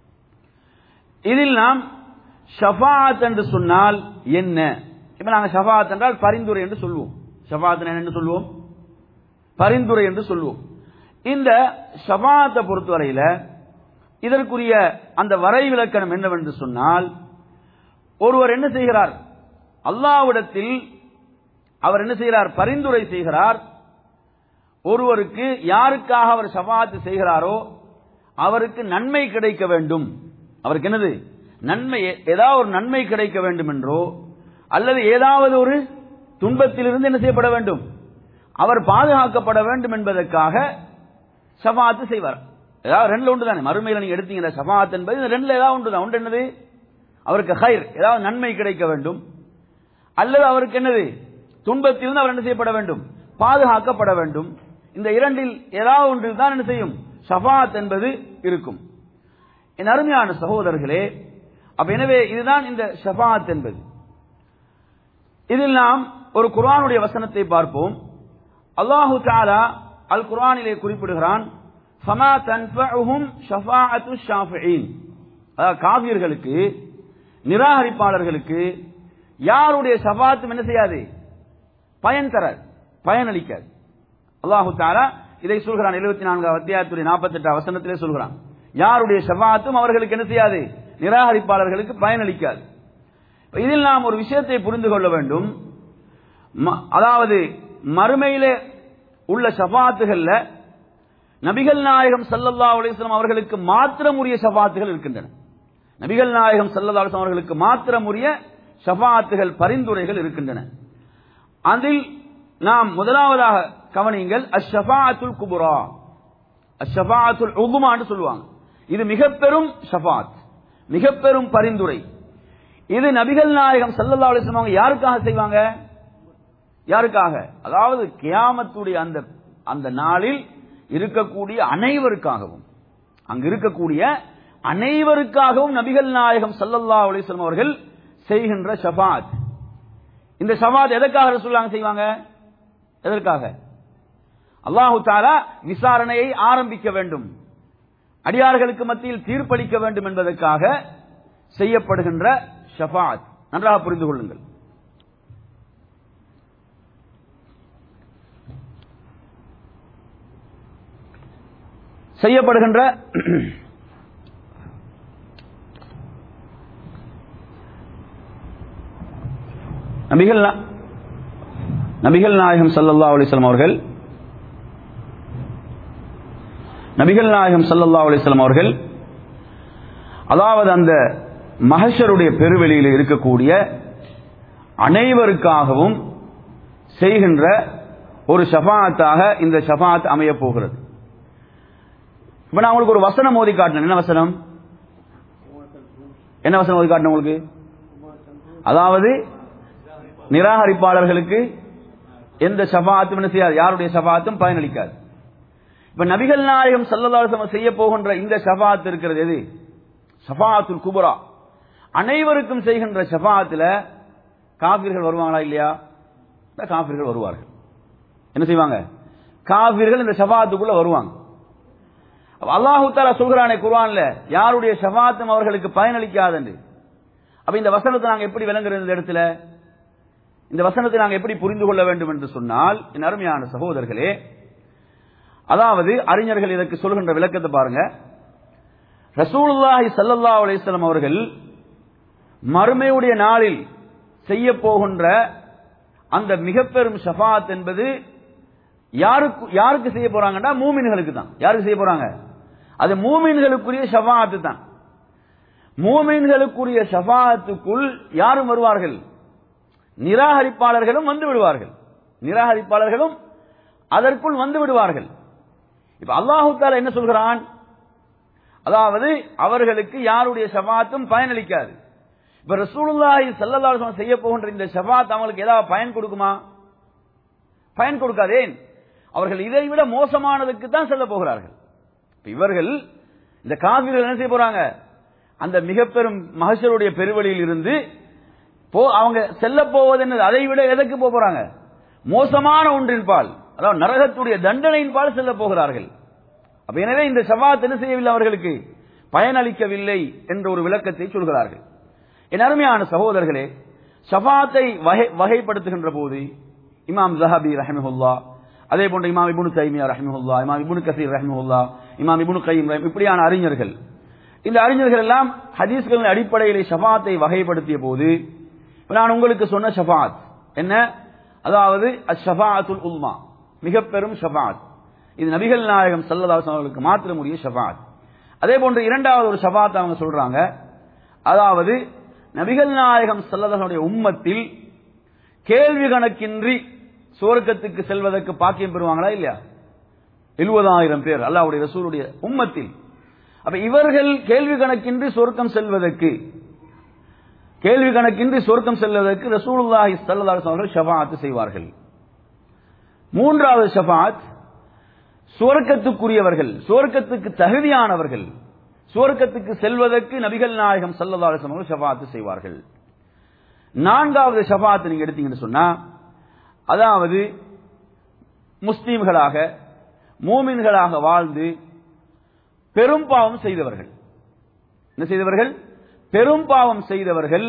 இதில் நாம் ஷஃபாத் என்று சொன்னால் என்ன இப்ப நாங்க ஷஃபாத் என்றால் பரிந்துரை என்று சொல்லுவோம் ஷஃபாத் என்ன சொல்லுவோம் பரிந்துரை என்று சொல்லுவோம் இந்த ஷஃபாத்தை பொறுத்தவரையில இதற்குரிய அந்த வரை விளக்கணம் என்னவென்று சொன்னால் ஒருவர் என்ன செய்கிறார் அல்லாவிடத்தில் அவர் என்ன செய்கிறார் பரிந்துரை செய்கிறார் ஒருவருக்கு யாருக்காக அவர் ஷஃபாத்து செய்கிறாரோ அவருக்கு நன்மை கிடைக்க வேண்டும் அவருக்கு என்னது நன்மை ஏதாவது ஒரு நன்மை கிடைக்க வேண்டும் என்றோ அல்லது ஏதாவது ஒரு துன்பத்திலிருந்து என்ன செய்யப்பட வேண்டும் அவர் பாதுகாக்கப்பட வேண்டும் என்பதற்காக ஷஃபாத்து செய்வார் ஏதாவது ரெண்டுல ஒன்று தானே மறுமையில நீங்க எடுத்தீங்க ஷஃபாத் என்பது இந்த ரெண்டுல ஏதாவது ஒன்று தான் ஒன்று என்னது அவருக்கு ஹைர் ஏதாவது நன்மை கிடைக்க வேண்டும் அல்லது அவருக்கு என்னது துன்பத்திலிருந்து அவர் என்ன செய்யப்பட வேண்டும் பாதுகாக்கப்பட வேண்டும் இந்த இரண்டில் ஏதாவது ஒன்றில் தான் என்ன செய்யும் ஷஃபாத் என்பது இருக்கும் என் அருமையான சகோதரர்களே அப்ப எனவே இதுதான் இந்த ஷஃபாத் என்பது இதில் நாம் ஒரு குர்ஆனுடைய வசனத்தை பார்ப்போம் அல்லாஹு தஆலா அல் குர்ஆனிலே குறிப்பிடுகிறான் ஃபமா தன்ஃபஉஹும் ஷஃபாஅத்து ஷாஃபிஈன் அதாவது காவியர்களுக்கு நிராகரிப்பாளர்களுக்கு யாருடைய ஷஃபாத்தும் என்ன செய்யாது பயன் தராது பயனளிக்காது அல்லாஹு தாலா இதை சொல்கிறான் எழுபத்தி நான்காம் அத்தியாயத்துடைய நாற்பத்தி எட்டாம் வசனத்திலே சொல்கிறான் யாருடைய ஷஃபாத்தும் அவர்களுக்கு என்ன செய்யாது நிராகரிப்பாளர்களுக்கு பயனளிக்காது இப்ப இதில் நாம் ஒரு விஷயத்தை புரிந்து கொள்ள வேண்டும் ம- அதாவது மறுமையிலே உள்ள ஷஃபாத்துகள்ல நபிகள் நாயகம் ஸல்லல்லாஹு அலைஹி வஸல்லம் அவர்களுக்கு மாத்திரம் உரிய ஷஃபாத்துகள் இருக்கின்றன நபிகள் நாயகம் ஸல்லல்லாஹு அலைஹி வஸல்லம் அவர்களுக்கு மாத்திரம் உரிய ஷஃபாத்துகள் பரிந்துரைகள் இருக்கின்றன அதில் நாம் முதலாவதாக கவனியுங்கள் அஷ்ஷஃபாஅத்துல் குபுரா அஷ்ஷஃபாஅத்துல் உகுமான்னு சொல்லுவாங்க இது மிக பெரும் ஷஃபாத் மிக பெரும் பரிந்துரை இது நபிகள் நாயகம் ஸல்லல்லாஹு அலைஹி வஸல்லம் அவங்க யாருக்காக செய்வாங்க யாருக்காக அதாவது கியாமத்துடைய அந்த அந்த நாளில் இருக்கக்கூடிய அனைவருக்காகவும் அங்கு இருக்கக்கூடிய அனைவருக்காகவும் நபிகள் நாயகம் ஸல்லல்லாஹு அலைஹி வஸல்லம் அவர்கள் செய்கின்ற ஷஃபாத் இந்த ஷஃபாத் எதற்காக ரசூலுல்லாஹ் செய்வாங்க எதற்காக அல்லாஹு தாலா விசாரணையை ஆரம்பிக்க வேண்டும் அடியார்களுக்கு மத்தியில் தீர்ப்பளிக்க வேண்டும் என்பதற்காக செய்யப்படுகின்ற ஷஃபாத் நன்றாக புரிந்து கொள்ளுங்கள் செய்யப்படுகின்ற நபிகள் நா- நபிகள் நாயகம் ஸல்லல்லாஹு அலைஹி வஸல்லம் அவர்கள் நபிகள் நாயகம் ஸல்லல்லாஹு அலைஹி வஸல்லம் அவர்கள் அதாவது அந்த மஹஷருடைய பெருவெளியில் இருக்கக்கூடிய அனைவருக்காகவும் செய்கின்ற ஒரு ஷஃபாத்தாக இந்த ஷஃபாத் அமையப் போகிறது இப்ப நான் உங்களுக்கு ஒரு வசனம் ஓதி காட்டினேன் என்ன வசனம் என்ன வசனம் ஓதி காட்டினேன் உங்களுக்கு அதாவது நிராகரிப்பாளர்களுக்கு எந்த ஷஃபாத்தும் என்ன செய்யாது யாருடைய ஷஃபாத்தும் பயனளிக்காது இப்ப நபிகள் நாயகம் ஸல்லல்லாஹு அலைஹி வஸல்லம் செய்ய போகின்ற இந்த ஷஃபாத் இருக்கிறது எது ஷஃபாத்துல் குபரா அனைவருக்கும் செய்கின்ற ஷஃபாத்துல காபிர்கள் வருவாங்களா இல்லையா இந்த காபிர்கள் வருவார்கள் என்ன செய்வாங்க காபிர்கள் இந்த ஷஃபாத்துக்குள்ள வருவாங்க அப்ப அல்லாஹு தாலா சொல்கிறானே குர்ஆன்ல யாருடைய ஷஃபாத்தும் அவர்களுக்கு பயனளிக்காது அப்ப இந்த வசனத்தை நாங்க எப்படி விளங்குறது இந்த இடத்துல இந்த வசனத்தை நாங்க எப்படி புரிந்து கொள்ள வேண்டும் என்று சொன்னால் என் அருமையான சகோதரர்களே அதாவது அறிஞர்கள் இதற்கு சொல்கின்ற விளக்கத்தை பாருங்க ரசூலுல்லாஹி ஸல்லல்லாஹு அலைஹி வஸல்லம் அவர்கள் மறுமையுடைய நாளில் செய்ய போகின்ற அந்த மிக பெரும் ஷஃபாத் என்பது யாருக்கு யாருக்கு செய்ய போறாங்கன்னா மூமின்களுக்கு தான் யாருக்கு செய்ய போறாங்க அது மூமின்களுக்குரிய ஷஃபாத்து தான் மூமின்களுக்குரிய ஷஃபாத்துக்குள் யாரும் வருவார்கள் நிராகரிப்பாளர்களும் வந்து விடுவார்கள் நிராகரிப்பாளர்களும் அதற்குள் வந்து விடுவார்கள் இப்ப அல்லாஹு தாலா என்ன சொல்கிறான் அதாவது அவர்களுக்கு யாருடைய ஷஃபாத்தும் பயனளிக்காது இப்ப ரசூலுல்லாஹி ஸல்லல்லாஹு அலைஹி வஸல்லம் செய்ய போகின்ற இந்த ஷஃபாத் அவங்களுக்கு ஏதாவது பயன் கொடுக்குமா பயன் கொடுக்காதேன் அவர்கள் இதை விட மோசமானதுக்கு தான் செல்ல போகிறார்கள் இப்ப இவர்கள் இந்த காவிர்கள் என்ன செய்ய போறாங்க அந்த மிக பெரும் மகசருடைய பெருவழியில் இருந்து போ அவங்க செல்ல போவது என்னது அதை விட எதற்கு போக போறாங்க மோசமான ஒன்றின் பால் அதாவது நரகத்துடைய தண்டனையின் பால் செல்ல போகிறார்கள் அப்ப எனவே இந்த ஷபாத் என்ன செய்யவில்லை அவர்களுக்கு பயனளிக்கவில்லை என்ற ஒரு விளக்கத்தை சொல்கிறார்கள் என் அருமையான சகோதரர்களே ஷபாத்தை வகை வகைப்படுத்துகின்ற போது இமாம் ஜஹபி ரஹிமஹுல்லா அதே போன்ற இமாம் இபுனு தைமியா ரஹிமஹுல்லா இமாம் இபுனு கசீர் ரஹிமஹுல்லா இமாம் இபுனு கைம் ரஹிம் இப்படியான அறிஞர்கள் இந்த அறிஞர்கள் எல்லாம் ஹதீஸ்களின் அடிப்படையில் ஷபாத்தை வகைப்படுத்திய போது இப்ப நான் உங்களுக்கு சொன்ன ஷபாத் என்ன அதாவது அஷபாத்துல் உல்மா மிக பெரும் ஷபாத் இது நபிகள் நாயகம் சல்லதாஸ் அவர்களுக்கு மாத்திரம் உரிய ஷபாத் அதே போன்று இரண்டாவது ஒரு ஷபாத் அவங்க சொல்றாங்க அதாவது நபிகள் நாயகம் சல்லதாசுடைய உம்மத்தில் கேள்வி கணக்கின்றி சுவர்க்கத்துக்கு செல்வதற்கு பாக்கியம் பெறுவாங்களா இல்லையா எழுபதாயிரம் பேர் அல்லாவுடைய ரசூலுடைய உம்மத்தில் அப்ப இவர்கள் கேள்வி கணக்கின்றி சொர்க்கம் செல்வதற்கு கேள்வி கணக்கின்றி சொர்க்கம் செல்வதற்கு ரசூலுல்லாஹி ஸல்லல்லாஹு அலைஹி வஸல்லம் ஷஃபாஅத் செய்வார்கள் மூன்றாவது ஷஃபாத் சுவர்க்கத்துக்குரியவர்கள் சுவர்க்கத்துக்கு தகுதியானவர்கள் சுவர்க்கத்துக்கு செல்வதற்கு நபிகள் நாயகம் ஸல்லல்லாஹு அலைஹி வஸல்லம் ஷஃபாஅத் செய்வார்கள் நான்காவது ஷஃபாத் நீங்க எடுத்தீங்கன்னு சொன்னா அதாவது முஸ்லீம்களாக மூமின்களாக வாழ்ந்து பெரும் பாவம் செய்தவர்கள் என்ன செய்தவர்கள் பெரும் பாவம் செய்தவர்கள்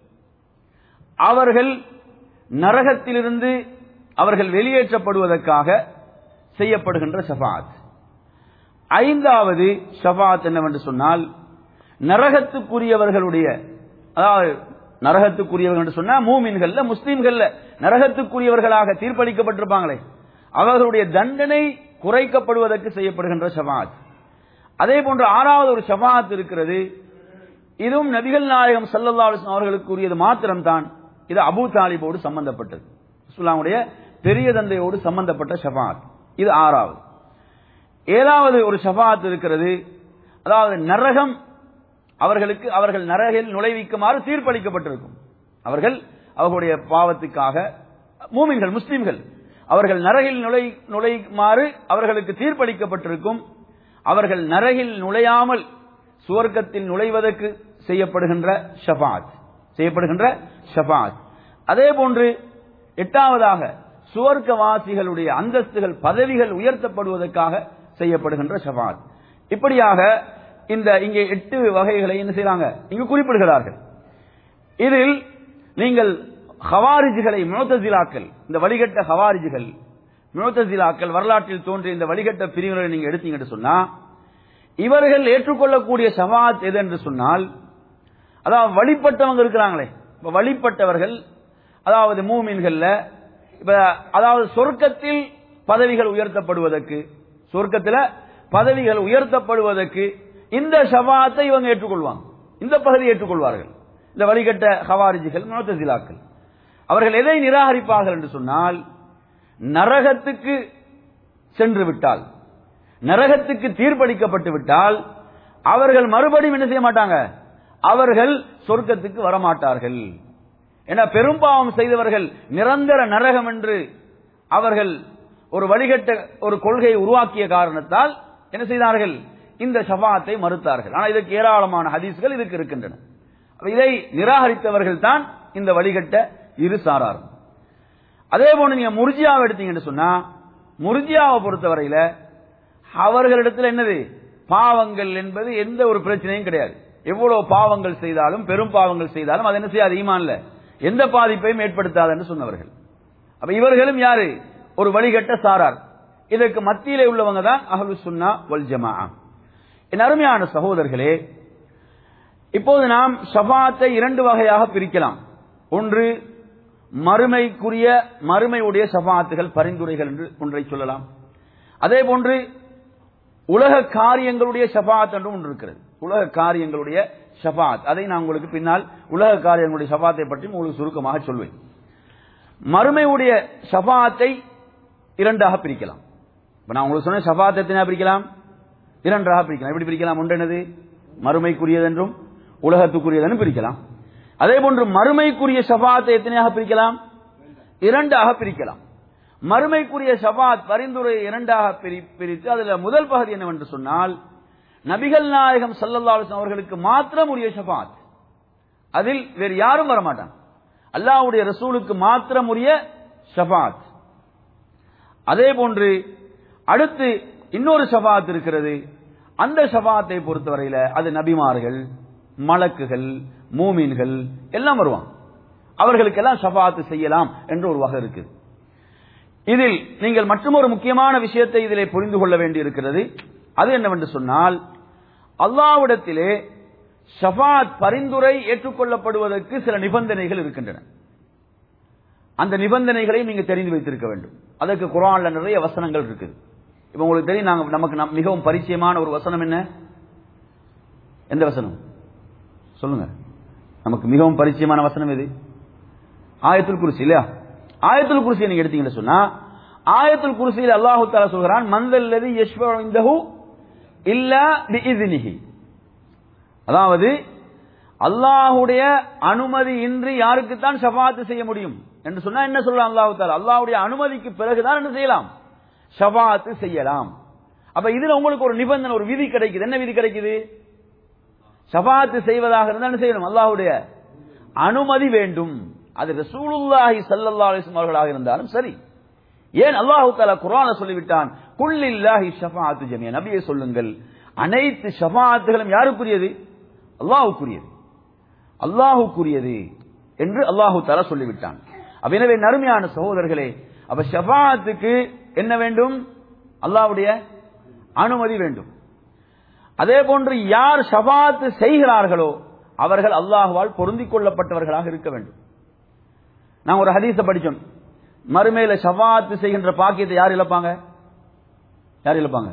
அவர்கள் நரகத்திலிருந்து அவர்கள் வெளியேற்றப்படுவதற்காக செய்யப்படுகின்ற ஷஃபாத் ஐந்தாவது ஷஃபாத் என்னவென்று சொன்னால் நரகத்துக்குரியவர்களுடைய அதாவது நரகத்துக்குரியவர்கள் என்று சொன்னா மூமின்கள்ல முஸ்லீம்கள்ல நரகத்துக்குரியவர்களாக தீர்ப்பளிக்கப்பட்டிருப்பாங்களே அவர்களுடைய தண்டனை குறைக்கப்படுவதற்கு செய்யப்படுகின்ற ஷஃபாத் அதே போன்று ஆறாவது ஒரு ஷஃபாத் இருக்கிறது இதுவும் நபிகள் நாயகம் சல்லல்லா அலிஸ்லாம் அவர்களுக்கு உரியது மாத்திரம்தான் இது அபு தாலிபோடு சம்பந்தப்பட்டது இஸ்லாமுடைய பெரிய தந்தையோடு சம்பந்தப்பட்ட ஷஃபாத் இது ஆறாவது ஏழாவது ஒரு ஷஃபாத் இருக்கிறது அதாவது நரகம் அவர்களுக்கு அவர்கள் நரகில் நுழைவிக்குமாறு தீர்ப்பளிக்கப்பட்டிருக்கும் அவர்கள் அவர்களுடைய பாவத்துக்காக மூமின்கள் முஸ்லிம்கள் அவர்கள் நரகில் நுழை நுழையுமாறு அவர்களுக்கு தீர்ப்பளிக்கப்பட்டிருக்கும் அவர்கள் நரகில் நுழையாமல் சுவர்க்கத்தில் நுழைவதற்கு செய்யப்படுகின்ற ஷஃபாத் செய்யப்படுகின்ற ஷஃபாத் அதே போன்று எட்டாவதாக சுவர்க்கவாசிகளுடைய அந்தஸ்துகள் பதவிகள் உயர்த்தப்படுவதற்காக செய்யப்படுகின்ற ஷஃபாத் இப்படியாக இந்த இங்கே எட்டு வகைகளை என்ன செய்யறாங்க இங்கு குறிப்பிடுகிறார்கள் இதில் நீங்கள் ஹவாரிஜுகளை முனத்தசிலாக்கள் இந்த வழிகட்ட ஹவாரிஜுகள் முனத்தசிலாக்கள் வரலாற்றில் தோன்றிய இந்த வழிகட்ட பிரிவினரை நீங்க எடுத்தீங்கன்னு சொன்னா இவர்கள் ஏற்றுக்கொள்ளக்கூடிய ஷபாத் எது என்று சொன்னால் அதாவது வழிபட்டவங்க இருக்கிறாங்களே இப்ப வழிபட்டவர்கள் அதாவது மூமின்கள்ல இப்ப அதாவது சொர்க்கத்தில் பதவிகள் உயர்த்தப்படுவதற்கு சொர்க்கத்துல பதவிகள் உயர்த்தப்படுவதற்கு இந்த ஷபாத்தை இவங்க ஏற்றுக்கொள்வாங்க இந்த பகுதியை ஏற்றுக்கொள்வார்கள் இந்த வழிகட்ட ஹவாரிஜிகள் முனத்தசிலாக்கள் அவர்கள் எதை நிராகரிப்பார்கள் என்று சொன்னால் நரகத்துக்கு சென்று விட்டால் நரகத்துக்கு தீர்ப்பளிக்கப்பட்டு விட்டால் அவர்கள் மறுபடியும் என்ன செய்ய மாட்டாங்க அவர்கள் சொர்க்கத்துக்கு வரமாட்டார்கள் என பெரும்பாவம் செய்தவர்கள் நிரந்தர நரகம் என்று அவர்கள் ஒரு வழிகட்ட ஒரு கொள்கையை உருவாக்கிய காரணத்தால் என்ன செய்தார்கள் இந்த ஷபாத்தை மறுத்தார்கள் ஆனால் இதற்கு ஏராளமான ஹதீஸ்கள் இதுக்கு இருக்கின்றன அப்ப இதை நிராகரித்தவர்கள் தான் இந்த வழிகட்ட இரு சாரார் அதே போல நீங்க முர்ஜியாவை எடுத்தீங்கன்னு சொன்னா முர்ஜியாவை பொறுத்தவரையில அவர்களிடத்தில் என்னது பாவங்கள் என்பது எந்த ஒரு பிரச்சனையும் கிடையாது எவ்வளவு பாவங்கள் செய்தாலும் பெரும் பாவங்கள் செய்தாலும் அது என்ன செய்யாது ஈமான்ல எந்த பாதிப்பையும் ஏற்படுத்தாதுன்னு சொன்னவர்கள் அப்ப இவர்களும் யாரு ஒரு வழிகட்ட சாரார் இதற்கு மத்தியிலே உள்ளவங்க தான் அஹ்லு சுன்னா வல் ஜமா என் அருமையான சகோதரர்களே இப்போது நாம் ஷபாத்தை இரண்டு வகையாக பிரிக்கலாம் ஒன்று மறுமைக்குரிய மறுமையுடைய ஷபாத்துகள் பரிந்துரைகள் என்று ஒன்றை சொல்லலாம் அதே போன்று உலக காரியங்களுடைய ஷபாத் என்று ஒன்று இருக்கிறது உலக காரியங்களுடைய ஷபாத் அதை நான் உங்களுக்கு பின்னால் உலக காரியங்களுடைய ஷபாத்தை பற்றி உங்களுக்கு சுருக்கமாக சொல்வேன் மறுமையுடைய ஷபாத்தை இரண்டாக பிரிக்கலாம் இப்ப நான் உங்களுக்கு சொன்ன ஷபாத் எத்தனை பிரிக்கலாம் இரண்டாக பிரிக்கலாம் எப்படி பிரிக்கலாம் ஒன்று என்னது மறுமைக்குரியது என்றும் உலகத்துக்குரியது பிரிக்கலாம் அதே போன்று மறுமைக்குரிய ஷபாத்தை எத்தனையாக பிரிக்கலாம் இரண்டாக பிரிக்கலாம் மறுமைக்குரிய ஷபாத் பரிந்துரை இரண்டாக பிரித்து அதுல முதல் பகுதி என்னவென்று சொன்னால் நபிகள் நாயகம் சல்லல்லா அவர்களுக்கு மாத்திரம் உரிய ஷபாத் அதில் வேறு யாரும் வரமாட்டான் அல்லாவுடைய ரசூலுக்கு மாத்திரம் உரிய ஷபாத் அதே போன்று அடுத்து இன்னொரு ஷபாத் இருக்கிறது அந்த ஷபாத்தை பொறுத்தவரையில அது நபிமார்கள் மலக்குகள் மூமீன்கள் எல்லாம் வருவாங்க அவர்களுக்கெல்லாம் ஷபாத்து செய்யலாம் என்று ஒரு வகை இருக்குது இதில் நீங்கள் மற்றொரு முக்கியமான விஷயத்தை இதிலே புரிந்து கொள்ள வேண்டியிருக்கிறது அது என்னவென்று சொன்னால் அல்லாவிடத்திலே ஷபாத் பரிந்துரை ஏற்றுக்கொள்ளப்படுவதற்கு சில நிபந்தனைகள் இருக்கின்றன அந்த நிபந்தனைகளை நீங்க தெரிந்து வைத்திருக்க வேண்டும் அதற்கு குரான்ல நிறைய வசனங்கள் இருக்குது இப்ப உங்களுக்கு தெரியும் நாங்க நமக்கு மிகவும் பரிச்சயமான ஒரு வசனம் என்ன எந்த வசனம் சொல்லுங்க நமக்கு மிகவும் பரிச்சயமான வசனம் எது ஆயத்துல் குருசி இல்லையா ஆயத்துல் குருசியை நீங்க எடுத்தீங்கன்னு சொன்னா ஆயத்துல் குருசியில் அல்லாஹு தாலா சொல்கிறான் மந்தல்லது யஷ்வஇந்தஹு இல்லா பிஇذنஹி அதாவது அல்லாஹுடைய அனுமதி இன்றி யாருக்குத்தான் ஷபாத்து செய்ய முடியும் என்று சொன்னா என்ன சொல்லலாம் அல்லாஹு தாலா அல்லாஹுடைய அனுமதிக்கு பிறகுதான் என்ன செய்யலாம் ஷபாத்து செய்யலாம் அப்ப இதுல உங்களுக்கு ஒரு நிபந்தனை ஒரு விதி கிடைக்குது என்ன விதி கிடைக்குது ஷபாத்து செய்வதாக இருந்தால் என்ன செய்யணும் அல்லாஹுடைய அனுமதி வேண்டும் அது ரசூலுல்லாஹி சல்லல்லா அலிஸ்லாம் அவர்களாக இருந்தாலும் சரி ஏன் அல்லாஹு தாலா குரான சொல்லிவிட்டான் குல்லில்லாஹி ஷஃபாத்து ஜமியா நபியை சொல்லுங்கள் அனைத்து ஷஃபாத்துகளும் யாருக்குரியது அல்லாஹுக்குரியது அல்லாஹுக்குரியது என்று அல்லாஹு தாலா சொல்லிவிட்டான் அப்ப எனவே நறுமையான சகோதரர்களே அப்ப ஷஃபாத்துக்கு என்ன வேண்டும் அல்லாஹ்வுடைய அனுமதி வேண்டும் அதே போன்று யார் ஷபாத்து செய்கிறார்களோ அவர்கள் அல்லாஹுவால் பொருந்திக் கொள்ளப்பட்டவர்களாக இருக்க வேண்டும் நான் ஒரு ஹதீஸ படிச்சோம் மறுமையில ஷபாத்து செய்கின்ற பாக்கியத்தை யார் இழப்பாங்க யார் இழப்பாங்க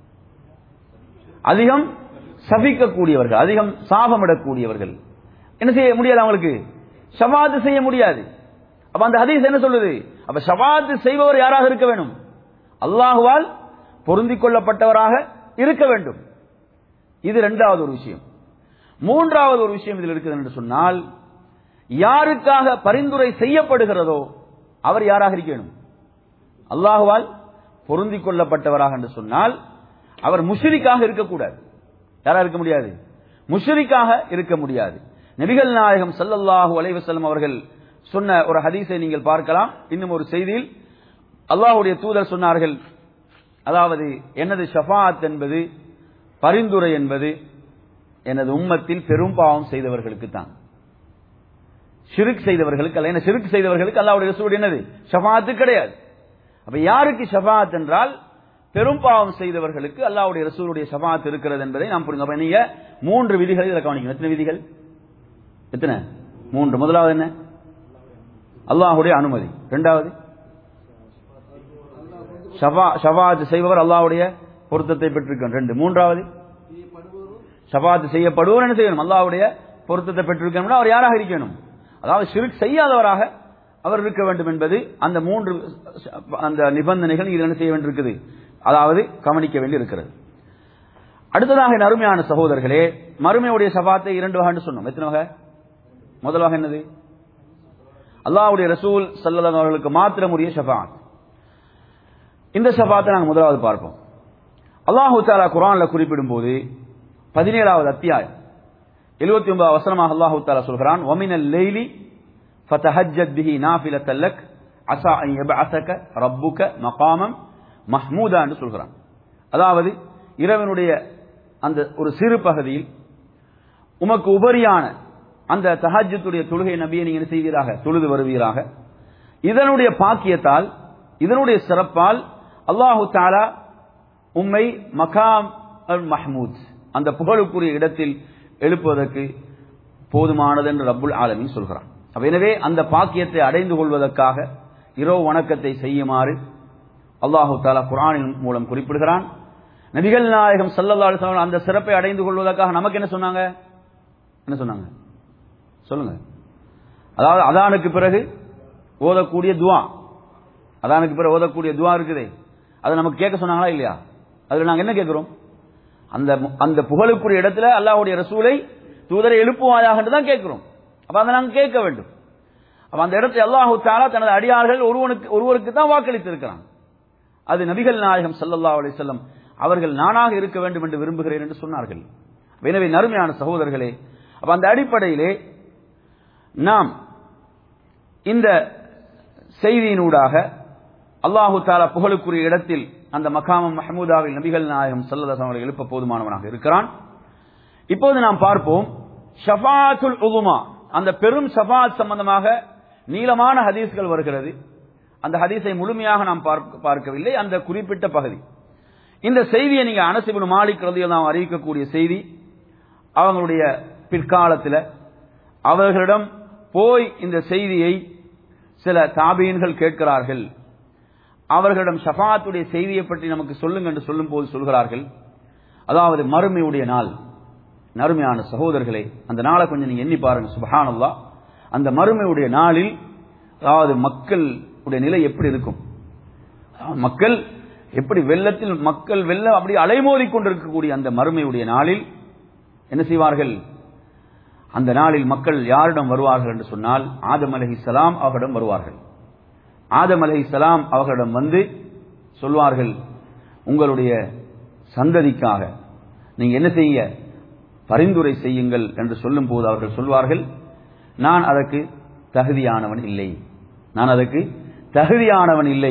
அதிகம் சபிக்கக்கூடியவர்கள் அதிகம் சாபமிடக்கூடியவர்கள் என்ன செய்ய முடியாது அவங்களுக்கு ஷபாத்து செய்ய முடியாது அப்ப அந்த ஹதீஸ் என்ன சொல்லுது அப்ப ஷபாத்து செய்பவர் யாராக இருக்க வேண்டும் அல்லாஹுவால் பொருந்திக் கொள்ளப்பட்டவராக இருக்க வேண்டும் இது இரண்டாவது ஒரு விஷயம் மூன்றாவது ஒரு விஷயம் இதில் இருக்குது என்று சொன்னால் யாருக்காக பரிந்துரை செய்யப்படுகிறதோ அவர் யாராக இருக்க வேண்டும் அல்லாஹுவால் பொருந்திக் கொள்ளப்பட்டவராக என்று சொன்னால் அவர் முஷரிக்காக இருக்கக்கூடாது யாரா இருக்க முடியாது முஷரிக்காக இருக்க முடியாது நபிகள் நாயகம் சல்லல்லாஹு அலைவசல்லம் அவர்கள் சொன்ன ஒரு ஹதீஸை நீங்கள் பார்க்கலாம் இன்னும் ஒரு செய்தியில் அல்லாஹுடைய தூதர் சொன்னார்கள் அதாவது எனது ஷஃபாத் என்பது பரிந்துரை என்பது எனது உம்மத்தில் பெரும் பாவம் செய்தவர்களுக்கு தான் ஷிருக் செய்தவர்களுக்கு அல்ல என்ன ஷிருக் செய்தவர்களுக்கு அல்லாவுடைய ரசூல் என்னது ஷஃபாத்து கிடையாது அப்ப யாருக்கு ஷஃபாத் என்றால் பெரும் பாவம் செய்தவர்களுக்கு அல்லாஹ்வுடைய ரசூலுடைய ஷஃபாத் இருக்கிறது என்பதை நாம் புரிந்து அப்ப நீங்க மூன்று விதிகளை இதில் கவனிக்கணும் எத்தனை விதிகள் எத்தனை மூன்று முதலாவது என்ன அல்லாஹ்வுடைய அனுமதி இரண்டாவது ஷஃபாத் செய்பவர் அல்லாஹ்வுடைய பொருத்தத்தை பெற்றிருக்க ரெண்டு மூன்றாவது ஷஃபாத் செய்யப்படுவோர் என்ன செய்யணும் அல்லாஹ்வுடைய பொருத்தத்தை பெற்றிருக்கணும் அவர் யாராக இருக்கணும் அதாவது ஷிர்க் செய்யாதவராக அவர் இருக்க வேண்டும் என்பது அந்த மூன்று அந்த நிபந்தனைகள் இது என்ன செய்ய வேண்டியிருக்குது அதாவது கவனிக்க வேண்டி இருக்கிறது அடுத்ததாக என் அருமையான சகோதரர்களே மறுமையுடைய சபாத்தை இரண்டு வகைன்னு சொன்னோம் எத்தனை வகை முதல் வகை என்னது அல்லாஹ்வுடைய ரசூல் சல்லல்லாஹு அவர்களுக்கு மாத்திரம் உரிய ஷஃபாத் இந்த ஷஃபாத்தை நாங்கள் முதலாவது பார்ப்போம் அல்லாஹு தாலா குரான்ல குறிப்பிடும் போது பதினேழாவது அத்தியாயம் எழுபத்தி ஒன்பது வசனமாக அல்லாஹு தாலா சொல்கிறான் ஒமினல் லெய்லி ஃபதஹஜத் பிஹி நாஃபிலத்தல் லக் அஸா அன் யபஅஸக ரப்புக மகாமம் மஹ்மூதா என்று சொல்கிறான் அதாவது இரவனுடைய அந்த ஒரு சிறு பகுதியில் உமக்கு உபரியான அந்த தஹஜத்துடைய தொழுகை நபியை நீங்க என்ன செய்வீராக தொழுது வருவீராக இதனுடைய பாக்கியத்தால் இதனுடைய சிறப்பால் அல்லாஹு தாலா உம்மை மகாம் அல் மஹ்மூத் அந்த புகழுக்குரிய இடத்தில் எழுப்புவதற்கு போதுமானது என்று ரப்புல் ஆலமின் சொல்கிறான் அப்ப எனவே அந்த பாக்கியத்தை அடைந்து கொள்வதற்காக இரவு வணக்கத்தை செய்யுமாறு அல்லாஹு தாலா குரானின் மூலம் குறிப்பிடுகிறான் நபிகள் நாயகம் சல்லல்லா அலிஸ்லாம் அந்த சிறப்பை அடைந்து கொள்வதற்காக நமக்கு என்ன சொன்னாங்க என்ன சொன்னாங்க சொல்லுங்க அதாவது அதானுக்கு பிறகு ஓதக்கூடிய துவா அதானுக்கு பிறகு ஓதக்கூடிய துவா இருக்குதே அதை நமக்கு கேட்க சொன்னாங்களா இல்லையா அதுல நாங்க என்ன கேட்கிறோம் அந்த அந்த புகழுக்குரிய இடத்துல அல்லாஹ்வுடைய ரசூலை தூதரை எழுப்புவாயாக என்று தான் கேட்கிறோம் அப்ப அதை நாங்க கேட்க வேண்டும் அப்ப அந்த இடத்தை அல்லாஹு தாலா தனது அடியார்கள் ஒருவனுக்கு ஒருவருக்கு தான் வாக்களித்திருக்கிறான் அது நபிகள் நாயகம் ஸல்லல்லாஹு அலைஹி வஸல்லம் அவர்கள் நானாக இருக்க வேண்டும் என்று விரும்புகிறேன் என்று சொன்னார்கள் எனவே நறுமையான சகோதரர்களே அப்ப அந்த அடிப்படையிலே நாம் இந்த செய்தியினூடாக அல்லாஹு தாலா புகழுக்குரிய இடத்தில் அந்த மகாமம் மஹமூதாவில் நபிகள் நாயகம் சல்லல்லாஹு அவர்கள் எழுப்ப போதுமானவனாக இருக்கிறான் இப்போது நாம் பார்ப்போம் ஷஃபாத்துல் உகுமா அந்த பெரும் ஷஃபாத் சம்பந்தமாக நீளமான ஹதீஸ்கள் வருகிறது அந்த ஹதீஸை முழுமையாக நாம் பார்க்க- பார்க்கவில்லை அந்த குறிப்பிட்ட பகுதி இந்த செய்தியை நீங்க அனசிபுன் மாலிக் ரலியல்லாஹு அறிவிக்கக்கூடிய செய்தி அவங்களுடைய பிற்காலத்தில் அவர்களிடம் போய் இந்த செய்தியை சில தாபியன்கள் கேட்கிறார்கள் அவர்களிடம் ஷஃபாத்துடைய செய்தியை பற்றி நமக்கு சொல்லுங்க என்று சொல்லும் போது சொல்கிறார்கள் அதாவது மறுமையுடைய நாள் நறுமையான சகோதரர்களே அந்த நாளை கொஞ்சம் நீங்க எண்ணி பாருங்க சுபஹானல்லாஹ் அந்த மறுமையுடைய நாளில் அதாவது மக்கள் உடைய நிலை எப்படி இருக்கும் அதாவது மக்கள் எப்படி வெள்ளத்தில் மக்கள் வெள்ளம் அப்படி அலைமோதி கொண்டிருக்கக்கூடிய அந்த மறுமையுடைய நாளில் என்ன செய்வார்கள் அந்த நாளில் மக்கள் யாரிடம் வருவார்கள் என்று சொன்னால் ஆதம் அலைஹிஸ்ஸலாம் அவர்களிடம் வருவார்கள் ஆதம் அலைஹிஸ்ஸலாம் அவர்களிடம் வந்து சொல்வார்கள் உங்களுடைய சந்ததிக்காக நீங்க என்ன செய்ய பரிந்துரை செய்யுங்கள் என்று சொல்லும் போது அவர்கள் சொல்வார்கள் நான் அதற்கு தகுதியானவன் இல்லை நான் அதற்கு தகுதியானவன் இல்லை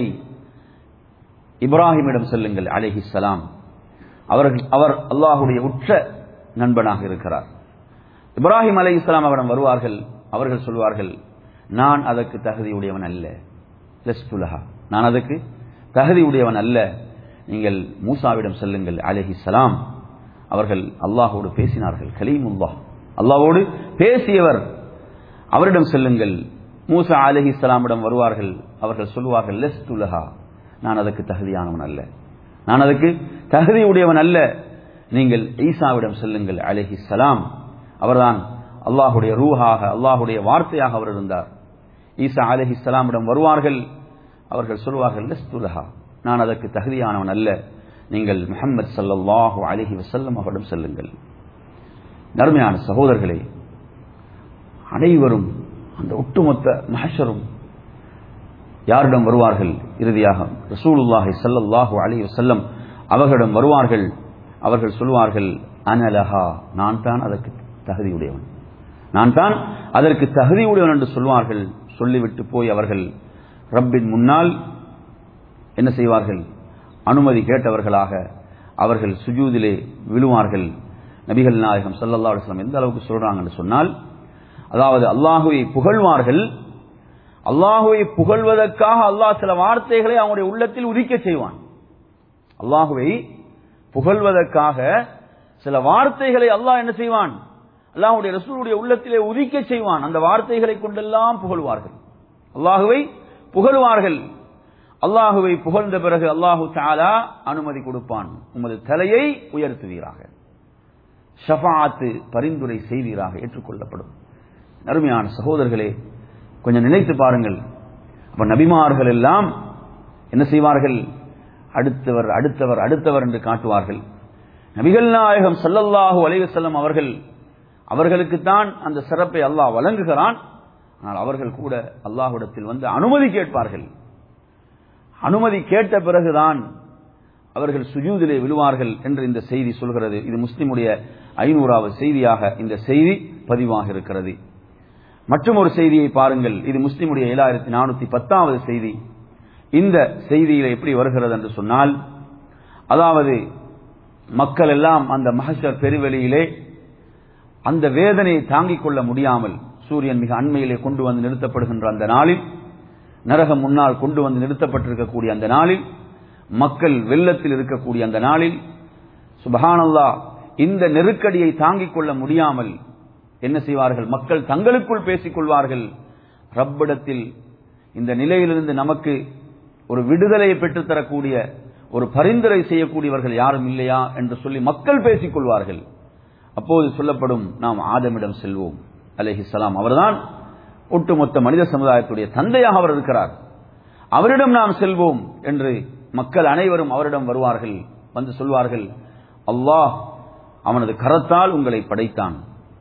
இப்ராஹிமிடம் செல்லுங்கள் அலைஹிஸ்ஸலாம் அவர்கள் அவர் அல்லாஹுடைய உற்ற நண்பனாக இருக்கிறார் இப்ராஹிம் அலை இஸ்லாம் அவரிடம் வருவார்கள் அவர்கள் சொல்வார்கள் நான் அதற்கு தகுதியுடையவன் அல்ல லெஸ்துலஹா நான் அதற்கு தகுதியுடையவன் அல்ல நீங்கள் மூசாவிடம் செல்லுங்கள் அலைஹிஸ்ஸலாம் அவர்கள் அல்லாஹோடு பேசினார்கள் கலீமுல்லாஹ் அல்லாஹ்வோடு பேசியவர் அவரிடம் செல்லுங்கள் மூசா அலைஹிஸ்ஸலாமிடம் வருவார்கள் அவர்கள் சொல்வார்கள் லெஸ்துலஹா நான் அதற்கு தகுதியானவன் அல்ல நான் அதற்கு தகுதியுடையவன் அல்ல நீங்கள் ஈசாவிடம் செல்லுங்கள் அலைஹிஸ்ஸலாம் அவர்தான் அல்லாஹுடைய ரூஹாக அல்லாஹுடைய வார்த்தையாக அவர் இருந்தார் ஈசா அலைஹிஸ்ஸலாமிடம் வருவார்கள் அவர்கள் சொல்வார்கள் லெஸ்துலஹா நான் அதற்கு தகுதியானவன் அல்ல நீங்கள் முஹம்மது ஸல்லல்லாஹு அலைஹி வஸல்லம் அவரிடம் செல்லுங்கள் நறுமையான சகோதரர்களே அனைவரும் அந்த ஒட்டுமொத்த மஹஷரும் யாரிடம் வருவார்கள் இறுதியாக ரசூலுல்லாஹி ஸல்லல்லாஹு அலைஹி வஸல்லம் அவர்களிடம் வருவார்கள் அவர்கள் சொல்வார்கள் அனலஹா நான் தான் அதற்கு தகுதியுடையவன் நான் தான் அதற்கு தகுதியுடையவன் என்று சொல்வார்கள் சொல்லிவிட்டு போய் அவர்கள் ரப்பின் முன்னால் என்ன செய்வார்கள் அனுமதி கேட்டவர்களாக அவர்கள் சுஜூதிலே விழுவார்கள் நபிகள் நாயகம் ஸல்லல்லாஹு அலைஹி வஸல்லம் எந்த அளவுக்கு சொல்றாங்கன்னு சொன்னால் அதாவது அல்லாஹுவை புகழ்வார்கள் அல்லாஹுவை புகழ்வதற்காக அல்லாஹ் சில வார்த்தைகளை அவங்களுடைய உள்ளத்தில் உதிக்க செய்வான் அல்லாஹுவை புகழ்வதற்காக சில வார்த்தைகளை அல்லாஹ் என்ன செய்வான் அல்லாஹுடைய ரசூலுடைய உள்ளத்திலே உதிக்க செய்வான் அந்த வார்த்தைகளை கொண்டெல்லாம் புகழ்வார்கள் அல்லாஹுவை புகழ்வார்கள் அல்லாஹுவை புகழ்ந்த பிறகு அல்லாஹு தாலா அனுமதி கொடுப்பான் உமது தலையை உயர்த்துவீராக ஷஃபாத்து பரிந்துரை செய்வீராக ஏற்றுக்கொள்ளப்படும் அருமையான சகோதரர்களே கொஞ்சம் நினைத்து பாருங்கள் அப்ப நபிமார்கள் எல்லாம் என்ன செய்வார்கள் அடுத்தவர் அடுத்தவர் அடுத்தவர் என்று காட்டுவார்கள் நபிகள் நாயகம் சல்லல்லாஹு அலைவசல்லம் அவர்கள் அவர்களுக்குத்தான் அந்த சிறப்பை அல்லாஹ் வழங்குகிறான் ஆனால் அவர்கள் கூட அல்லாஹ்விடத்தில் வந்து அனுமதி கேட்பார்கள் அனுமதி கேட்ட பிறகுதான் அவர்கள் சுஜூதிலே விழுவார்கள் என்று இந்த செய்தி சொல்கிறது இது முஸ்லிமுடைய ஐநூறாவது செய்தியாக இந்த செய்தி பதிவாக இருக்கிறது மற்றும் ஒரு செய்தியை பாருங்கள் இது முஸ்லிமுடைய ஏழாயிரத்தி நானூத்தி பத்தாவது செய்தி இந்த செய்தியில் எப்படி வருகிறது என்று சொன்னால் அதாவது மக்கள் எல்லாம் அந்த மகசர் பெருவெளியிலே அந்த வேதனையை தாங்கிக் கொள்ள முடியாமல் சூரியன் மிக அண்மையிலே கொண்டு வந்து நிறுத்தப்படுகின்ற அந்த நாளில் நரகம் முன்னால் கொண்டு வந்து நிறுத்தப்பட்டிருக்கக்கூடிய அந்த நாளில் மக்கள் வெள்ளத்தில் இருக்கக்கூடிய அந்த நாளில் சுபஹானல்லா இந்த நெருக்கடியை தாங்கிக் கொள்ள முடியாமல் என்ன செய்வார்கள் மக்கள் தங்களுக்குள் பேசிக் கொள்வார்கள் ரப்பிடத்தில் இந்த நிலையிலிருந்து நமக்கு ஒரு விடுதலையை பெற்றுத்தரக்கூடிய ஒரு பரிந்துரை செய்யக்கூடியவர்கள் யாரும் இல்லையா என்று சொல்லி மக்கள் பேசிக் கொள்வார்கள் அப்போது சொல்லப்படும் நாம் ஆதமிடம் செல்வோம் அலஹிசலாம் அவர்தான் ஒட்டுமொத்த மனித சமுதாயத்துடைய தந்தையாக அவர் இருக்கிறார் அவரிடம் நாம் செல்வோம் என்று மக்கள் அனைவரும் அவரிடம் வருவார்கள் வந்து சொல்வார்கள் அல்லாஹ் அவனது கரத்தால் உங்களை படைத்தான்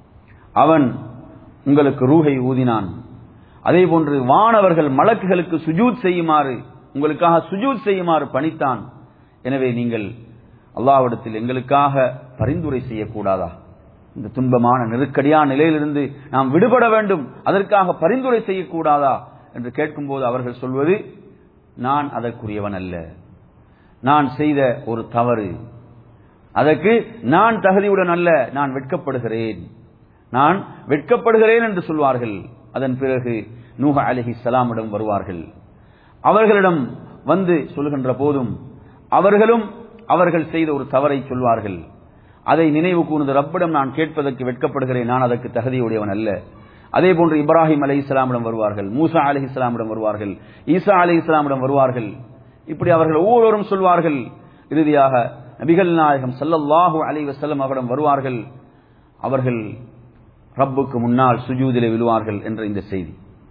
அவன் உங்களுக்கு ரூகை ஊதினான் அதே போன்று வானவர்கள் மலக்குகளுக்கு சுஜூத் செய்யுமாறு உங்களுக்காக சுஜூத் செய்யுமாறு பணித்தான் எனவே நீங்கள் அல்லாஹ்விடத்தில் எங்களுக்காக பரிந்துரை செய்யக்கூடாதா இந்த துன்பமான நெருக்கடியான நிலையிலிருந்து நாம் விடுபட வேண்டும் அதற்காக பரிந்துரை செய்யக்கூடாதா என்று கேட்கும்போது அவர்கள் சொல்வது நான் அதற்குரியவன் அல்ல நான் செய்த ஒரு தவறு அதற்கு நான் தகுதியுடன் அல்ல நான் வெட்கப்படுகிறேன் நான் வெட்கப்படுகிறேன் என்று சொல்வார்கள் அதன் பிறகு நூஹ அலிஹி சலாமிடம் வருவார்கள் அவர்களிடம் வந்து சொல்கின்ற போதும் அவர்களும் அவர்கள் செய்த ஒரு தவறை சொல்வார்கள் அதை நினைவு கூர்ந்து ரப்பிடம் நான் கேட்பதற்கு வெட்கப்படுகிறேன் நான் அதற்கு தகுதியுடையவன் அல்ல அதே போன்று இப்ராஹிம் அலி இஸ்லாமிடம் வருவார்கள் மூசா அலி இஸ்லாமிடம் வருவார்கள் ஈசா அலி இஸ்லாமிடம் வருவார்கள் இப்படி அவர்கள் ஒவ்வொருவரும் சொல்வார்கள் இறுதியாக நபிகள் நாயகம் சல்லல்லாஹு அலி வசல்லம் அவரிடம் வருவார்கள் அவர்கள் ரப்புக்கு முன்னால் சுஜூதிலே விழுவார்கள் என்ற இந்த செய்தி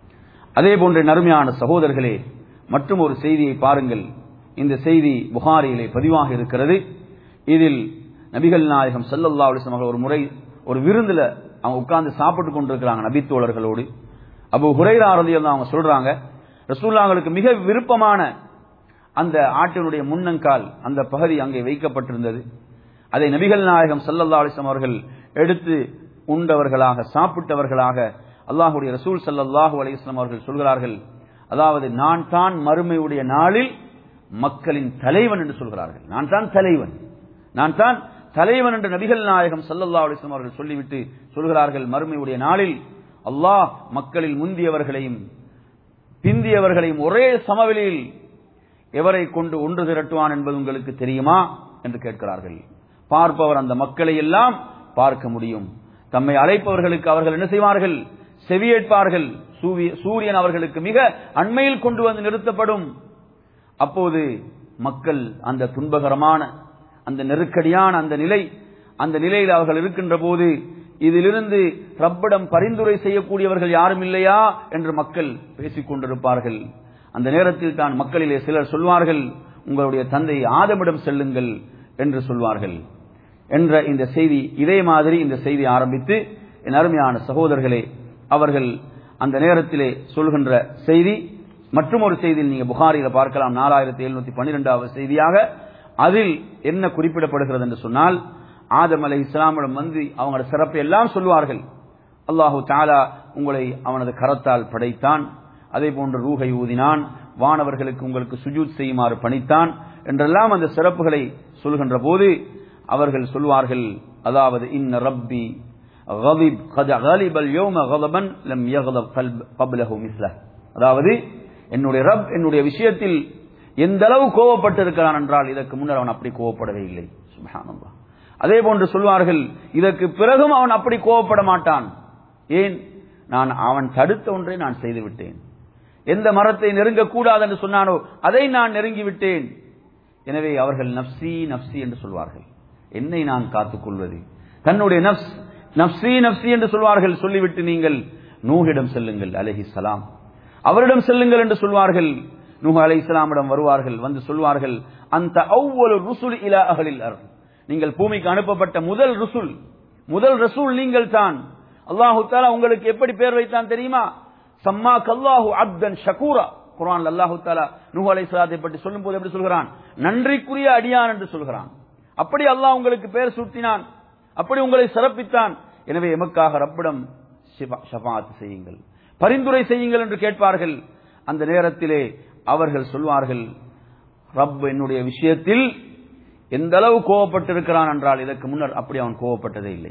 அதே போன்ற நறுமையான சகோதரர்களே மற்றும் ஒரு செய்தியை பாருங்கள் இந்த செய்தி புகாரியிலே பதிவாக இருக்கிறது இதில் நபிகள் நாயகம் சல்லல்லா அலிஸ்லாம் அவர்கள் ஒரு முறை ஒரு விருந்துல அவங்க உட்கார்ந்து சாப்பிட்டு கொண்டிருக்கிறாங்க நபித்தோழர்களோடு அப்போ ஹுரைரா ரலியல்லாஹு அவங்க சொல்றாங்க ரசூல்லாங்களுக்கு மிக விருப்பமான அந்த ஆட்டினுடைய முன்னங்கால் அந்த பகுதி அங்கே வைக்கப்பட்டிருந்தது அதை நபிகள் நாயகம் சல்லல்லா அலிஸ்லாம் அவர்கள் எடுத்து உண்டவர்களாக சாப்பிட்டவர்களாக அல்லாஹுடைய ரசூல் சல்லல்லாஹு அலிஸ்லாம் அவர்கள் சொல்கிறார்கள் அதாவது நான் தான் மறுமையுடைய நாளில் மக்களின் தலைவன் என்று சொல்கிறார்கள் நான் தான் தலைவன் நான் தான் தலைவன் என்று நபிகள் நாயகம் சல்லல்லா அலிஸ்லாம் அவர்கள் சொல்லிவிட்டு சொல்கிறார்கள் மறுமையுடைய நாளில் அல்லாஹ் மக்களில் முந்தியவர்களையும் பிந்தியவர்களையும் ஒரே சமவெளியில் எவரை கொண்டு ஒன்று திரட்டுவான் என்பது உங்களுக்கு தெரியுமா என்று கேட்கிறார்கள் பார்ப்பவர் அந்த மக்களை எல்லாம் பார்க்க முடியும் தம்மை அழைப்பவர்களுக்கு அவர்கள் என்ன செய்வார்கள் செவியேற்பார்கள் சூரியன் அவர்களுக்கு மிக அண்மையில் கொண்டு வந்து நிறுத்தப்படும் அப்போது மக்கள் அந்த துன்பகரமான அந்த நெருக்கடியான அந்த நிலை அந்த நிலையில் அவர்கள் இருக்கின்ற போது இதிலிருந்து ரப்பிடம் பரிந்துரை செய்யக்கூடியவர்கள் யாரும் இல்லையா என்று மக்கள் பேசிக் கொண்டிருப்பார்கள் அந்த நேரத்தில் தான் மக்களிலே சிலர் சொல்வார்கள் உங்களுடைய தந்தை ஆதமிடம் செல்லுங்கள் என்று சொல்வார்கள் என்ற இந்த செய்தி இதே மாதிரி இந்த செய்தி ஆரம்பித்து என் அருமையான சகோதரர்களே அவர்கள் அந்த நேரத்திலே சொல்கின்ற செய்தி மற்றும் ஒரு செய்தியில் நீங்க புகாரியில பார்க்கலாம் நாலாயிரத்தி எழுநூத்தி பன்னிரெண்டாவது செய்தியாக அதில் என்ன குறிப்பிடப்படுகிறது என்று சொன்னால் ஆதம் அலை இஸ்லாமிடம் வந்து அவங்களோட சிறப்பை எல்லாம் சொல்வார்கள் அல்லாஹு தாலா உங்களை அவனது கரத்தால் படைத்தான் அதே போன்று ரூகை ஊதினான் வானவர்களுக்கு உங்களுக்கு சுஜூத் செய்யுமாறு பணித்தான் என்றெல்லாம் அந்த சிறப்புகளை சொல்கின்ற போது அவர்கள் சொல்வார்கள் அதாவது இன்ன ரப்பி غضب قد غلب اليوم غضبا لم يغضب قبله مثله அதாவது என்னுடைய ரப் என்னுடைய விஷயத்தில் எந்த அளவு கோவப்பட்டு இருக்கிறான் என்றால் இதற்கு முன்னர் அவன் அப்படி கோவப்படவே இல்லை சுபஹானல்லாஹ் அதே போன்று சொல்வார்கள் இதற்கு பிறகும் அவன் அப்படி கோவப்பட மாட்டான் ஏன் நான் அவன் தடுத்த ஒன்றை நான் செய்து விட்டேன் எந்த மரத்தை நெருங்கக்கூடாது என்று சொன்னானோ அதை நான் நெருங்கி விட்டேன் எனவே அவர்கள் நப்சி நப்சி என்று சொல்வார்கள் என்னை நான் காத்துக் கொள்வது தன்னுடைய நப்ஸ் நப்சி நப்சி என்று சொல்வார்கள் சொல்லிவிட்டு நீங்கள் நூகிடம் செல்லுங்கள் அலஹி சலாம் அவரிடம் செல்லுங்கள் என்று சொல்வார்கள் நூஹ் அலை இஸ்லாமிடம் வருவார்கள் வந்து சொல்வார்கள் அந்த அவ்வளவு ருசுல் இலா அகலில் அருள் நீங்கள் பூமிக்கு அனுப்பப்பட்ட முதல் ருசுல் முதல் ரசூல் நீங்கள் தான் அல்லாஹு தாலா உங்களுக்கு எப்படி பேர் வைத்தான் தெரியுமா சம்மா கல்லாஹு அப்தன் ஷகூரா குரான் அல்லாஹு தாலா நூஹ் அலை சலாத்தை பற்றி சொல்லும் போது எப்படி சொல்கிறான் நன்றிக்குரிய அடியான் என்று சொல்கிறான் அப்படி அல்லாஹ் உங்களுக்கு பெயர் சூட்டினான் அப்படி உங்களை சிறப்பித்தான் எனவே எமக்காக ரப்பிடம் ஷபாத் செய்யுங்கள் பரிந்துரை செய்யுங்கள் என்று கேட்பார்கள் அந்த நேரத்திலே அவர்கள் சொல்வார்கள் ரப் என்னுடைய விஷயத்தில் எந்த அளவு கோவப்பட்டிருக்கிறான் என்றால் இதற்கு முன்னர் அப்படி அவன் கோவப்பட்டதே இல்லை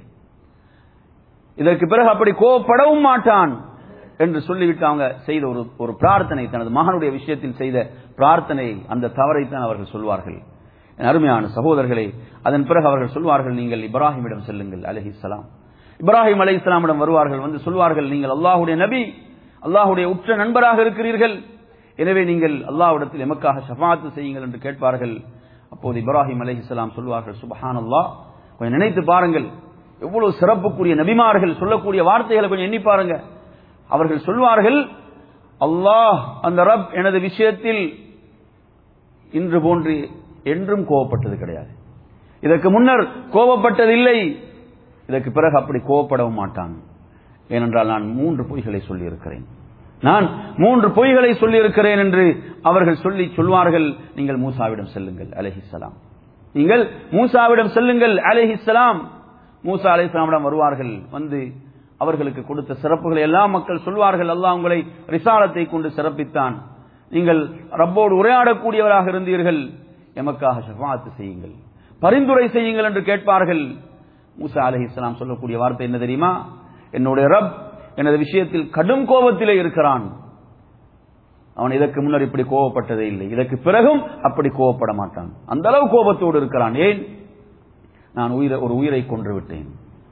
இதற்கு பிறகு அப்படி கோவப்படவும் மாட்டான் என்று சொல்லிவிட்டு அவங்க செய்த ஒரு ஒரு பிரார்த்தனை தனது மகனுடைய விஷயத்தில் செய்த பிரார்த்தனை அந்த தவறை தான் அவர்கள் சொல்வார்கள் அருமையான சகோதரர்களே அதன் பிறகு அவர்கள் சொல்வார்கள் நீங்கள் இப்ராஹிமிடம் செல்லுங்கள் அலஹி சலாம் இப்ராஹிம் அலி இஸ்லாமிடம் வருவார்கள் வந்து சொல்வார்கள் நீங்கள் அல்லாஹுடைய நபி அல்லாஹுடைய உற்ற நண்பராக இருக்கிறீர்கள் எனவே நீங்கள் அல்லாஹ்விடத்தில் எமக்காக ஷஃபாத்து செய்யுங்கள் என்று கேட்பார்கள் அப்போது இப்ராஹிம் அலி இஸ்லாம் சொல்வார்கள் சுபஹான் அல்லாஹ் கொஞ்சம் நினைத்து பாருங்கள் எவ்வளவு சிறப்புக்குரிய நபிமார்கள் சொல்லக்கூடிய வார்த்தைகளை கொஞ்சம் எண்ணி பாருங்க அவர்கள் சொல்வார்கள் அல்லாஹ் அந்த ரப் எனது விஷயத்தில் இன்று போன்று என்றும் கோவப்பட்டது கிடையாது இதற்கு முன்னர் கோபப்பட்டதில்லை இதற்கு பிறகு அப்படி கோவப்படவும் மாட்டான் ஏனென்றால் நான் மூன்று பொய்களை சொல்லியிருக்கிறேன் நான் மூன்று பொய்களை சொல்லியிருக்கிறேன் என்று அவர்கள் சொல்லி சொல்வார்கள் நீங்கள் மூசாவிடம் செல்லுங்கள் அலஹிசலாம் நீங்கள் மூசாவிடம் செல்லுங்கள் அலஹிசலாம் மூசா அலிஸ்லாமிடம் வருவார்கள் வந்து அவர்களுக்கு கொடுத்த சிறப்புகளை எல்லாம் மக்கள் சொல்வார்கள் அல்லாஹ் உங்களை ரிசாலத்தை கொண்டு சிறப்பித்தான் நீங்கள் ரப்போடு உரையாடக்கூடியவராக இருந்தீர்கள் எமக்காக ஷஃபாத்து செய்யுங்கள் பரிந்துரை செய்யுங்கள் என்று கேட்பார்கள் மூசா அலஹி இஸ்லாம் சொல்லக்கூடிய வார்த்தை என்ன தெரியுமா என்னுடைய ரப் எனது விஷயத்தில் கடும் கோபத்திலே இருக்கிறான் அவன் இதற்கு முன்னர் இப்படி கோபப்பட்டதே இல்லை இதற்கு பிறகும் அப்படி கோபப்பட மாட்டான் அந்த அளவு கோபத்தோடு இருக்கிறான் ஏன் நான் உயிரை ஒரு உயிரை கொன்று விட்டேன்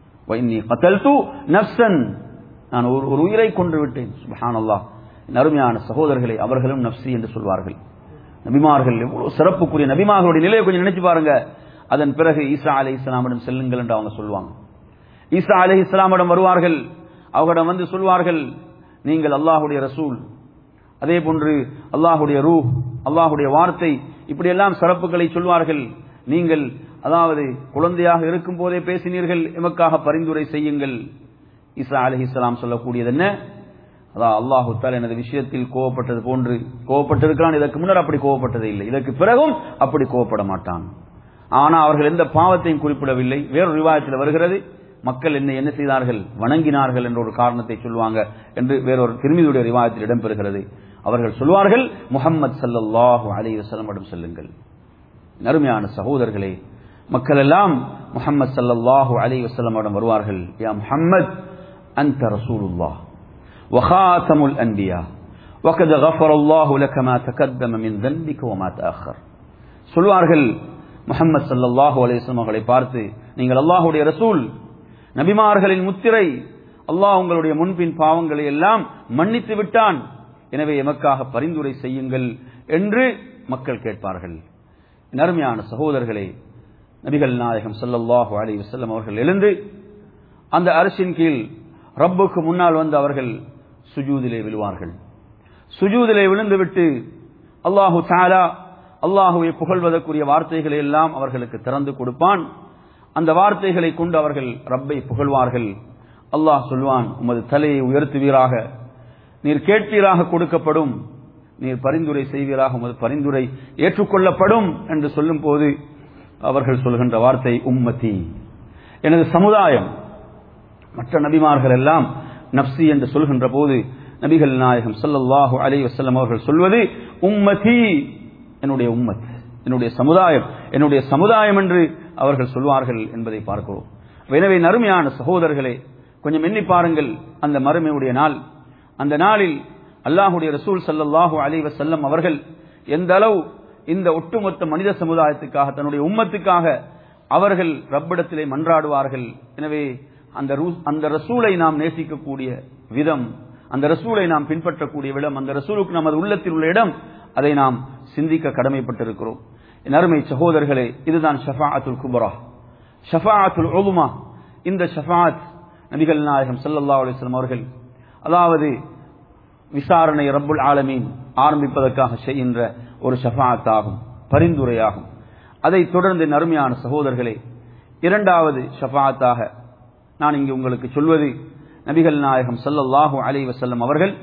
நப்சன் நான் ஒரு உயிரை கொன்று விட்டேன் சுபஹான் அல்லாஹ் அருமையான சகோதரர்களை அவர்களும் நப்சி என்று சொல்வார்கள் நபிமார்கள் எவ்வளவு சிறப்புக்குரிய நபிமார்களுடைய நிலையை கொஞ்சம் நினைச்சு பாருங்க அதன் பிறகு ஈசா அலி இஸ்லாமிடம் செல்லுங்கள் என்று அவங்க சொல்லுவாங்க ஈசா அலி இஸ்லாமிடம் வருவார்கள் அவர்களிடம் வந்து சொல்வார்கள் நீங்கள் அல்லாஹுடைய ரசூல் அதே போன்று அல்லாஹுடைய ரூ அல்லாஹுடைய வார்த்தை இப்படியெல்லாம் சிறப்புகளை சொல்வார்கள் நீங்கள் அதாவது குழந்தையாக இருக்கும் போதே பேசினீர்கள் எமக்காக பரிந்துரை செய்யுங்கள் ஈசா அலி இஸ்லாம் சொல்லக்கூடியது என்ன அதான் அல்லாஹு தால் எனது விஷயத்தில் கோவப்பட்டது போன்று கோவப்பட்டிருக்கிறான் இதற்கு முன்னர் அப்படி கோவப்பட்டது இல்லை இதற்கு பிறகும் அப்படி கோவப்பட மாட்டான் ஆனா அவர்கள் எந்த பாவத்தையும் குறிப்பிடவில்லை வேறொரு விவாதத்தில் வருகிறது மக்கள் என்னை என்ன செய்தார்கள் வணங்கினார்கள் என்ற ஒரு காரணத்தை சொல்லுவாங்க என்று வேறொரு திருமிதியுடைய விவாதத்தில் இடம்பெறுகிறது அவர்கள் சொல்வார்கள் முகம்மது சல்லாஹு அலி வசலமிடம் செல்லுங்கள் நறுமையான சகோதரர்களே மக்கள் எல்லாம் முகமது சல்லாஹூ அலி வசலமிடம் வருவார்கள் யா முஹம்மத் அந்த ரசூலுல்லாஹ் وخاتم الأنبياء وقد غفر الله لك ما تقدم من ذنبك وما تأخر சொல்வார்கள் முகமது சல்லாஹூ அலிஸ்லாம் அவர்களை பார்த்து நீங்கள் அல்லாஹுடைய ரசூல் நபிமார்களின் முத்திரை அல்லாஹ் உங்களுடைய முன்பின் பாவங்களை எல்லாம் மன்னித்து விட்டான் எனவே எமக்காக பரிந்துரை செய்யுங்கள் என்று மக்கள் கேட்பார்கள் நறுமையான சகோதரர்களே நபிகள் நாயகம் சல்லல்லாஹு அலி வசல்லம் அவர்கள் எழுந்து அந்த அரசின் கீழ் ரப்புக்கு முன்னால் வந்து அவர்கள் சுஜூதிலே விழுவார்கள் சுஜூதிலே விழுந்துவிட்டு அல்லாஹு தாலா அல்லாஹுவை புகழ்வதற்குரிய வார்த்தைகளை எல்லாம் அவர்களுக்கு திறந்து கொடுப்பான் அந்த வார்த்தைகளை கொண்டு அவர்கள் ரப்பை புகழ்வார்கள் அல்லாஹ் சொல்வான் உமது தலையை உயர்த்துவீராக நீர் கேட்பீராக கொடுக்கப்படும் நீர் பரிந்துரை செய்வீராக உமது பரிந்துரை ஏற்றுக்கொள்ளப்படும் என்று சொல்லும் போது அவர்கள் சொல்கின்ற வார்த்தை உம்மதி எனது சமுதாயம் மற்ற நபிமார்கள் எல்லாம் நப்சி என்று சொல்கின்ற போது நபிகள் நாயகம் சல்லல்லாஹு அலி வசல்லம் அவர்கள் சொல்வது உம்மதி என்னுடைய உம்மத் என்னுடைய சமுதாயம் என்னுடைய சமுதாயம் என்று அவர்கள் சொல்வார்கள் என்பதை பார்க்கிறோம் எனவே நறுமையான சகோதரர்களே கொஞ்சம் எண்ணி பாருங்கள் அந்த மறுமையுடைய நாள் அந்த நாளில் அல்லாஹுடைய ரசூல் சல்லல்லாஹு அலி வசல்லம் அவர்கள் எந்த அளவு இந்த ஒட்டுமொத்த மனித சமுதாயத்துக்காக தன்னுடைய உம்மத்துக்காக அவர்கள் ரப்பிடத்திலே மன்றாடுவார்கள் எனவே அந்த ரூ- அந்த ரசூலை நாம் நேசிக்கக்கூடிய விதம் அந்த ரசூலை நாம் பின்பற்றக்கூடிய விடம் அந்த ரசூலுக்கு நமது உள்ளத்தில் உள்ள இடம் அதை நாம் சிந்திக்க கடமைப்பட்டிருக்கிறோம் என் அருமை சகோதரர்களே இதுதான் ஷஃபாஅத்துல் குபரா ஷஃபாஅத்துல் உலுமா இந்த ஷஃபாஅத் நபிகள் நாயகம் ஸல்லல்லாஹு அலைஹி வஸல்லம் அவர்கள் அதாவது விசாரணை ரப்புல் ஆலமீன் ஆரம்பிப்பதற்காக செய்கின்ற ஒரு ஷஃபாஅத் ஆகும் பரிந்துரையாகும் அதைத் தொடர்ந்து என் அருமையான சகோதரர்களே இரண்டாவது ஷஃபாஅத்தாக நான் இங்கு உங்களுக்கு சொல்வது நபிகள் நாயகம் ஸல்லல்லாஹு அலைஹி வஸல்லம் அவர்கள்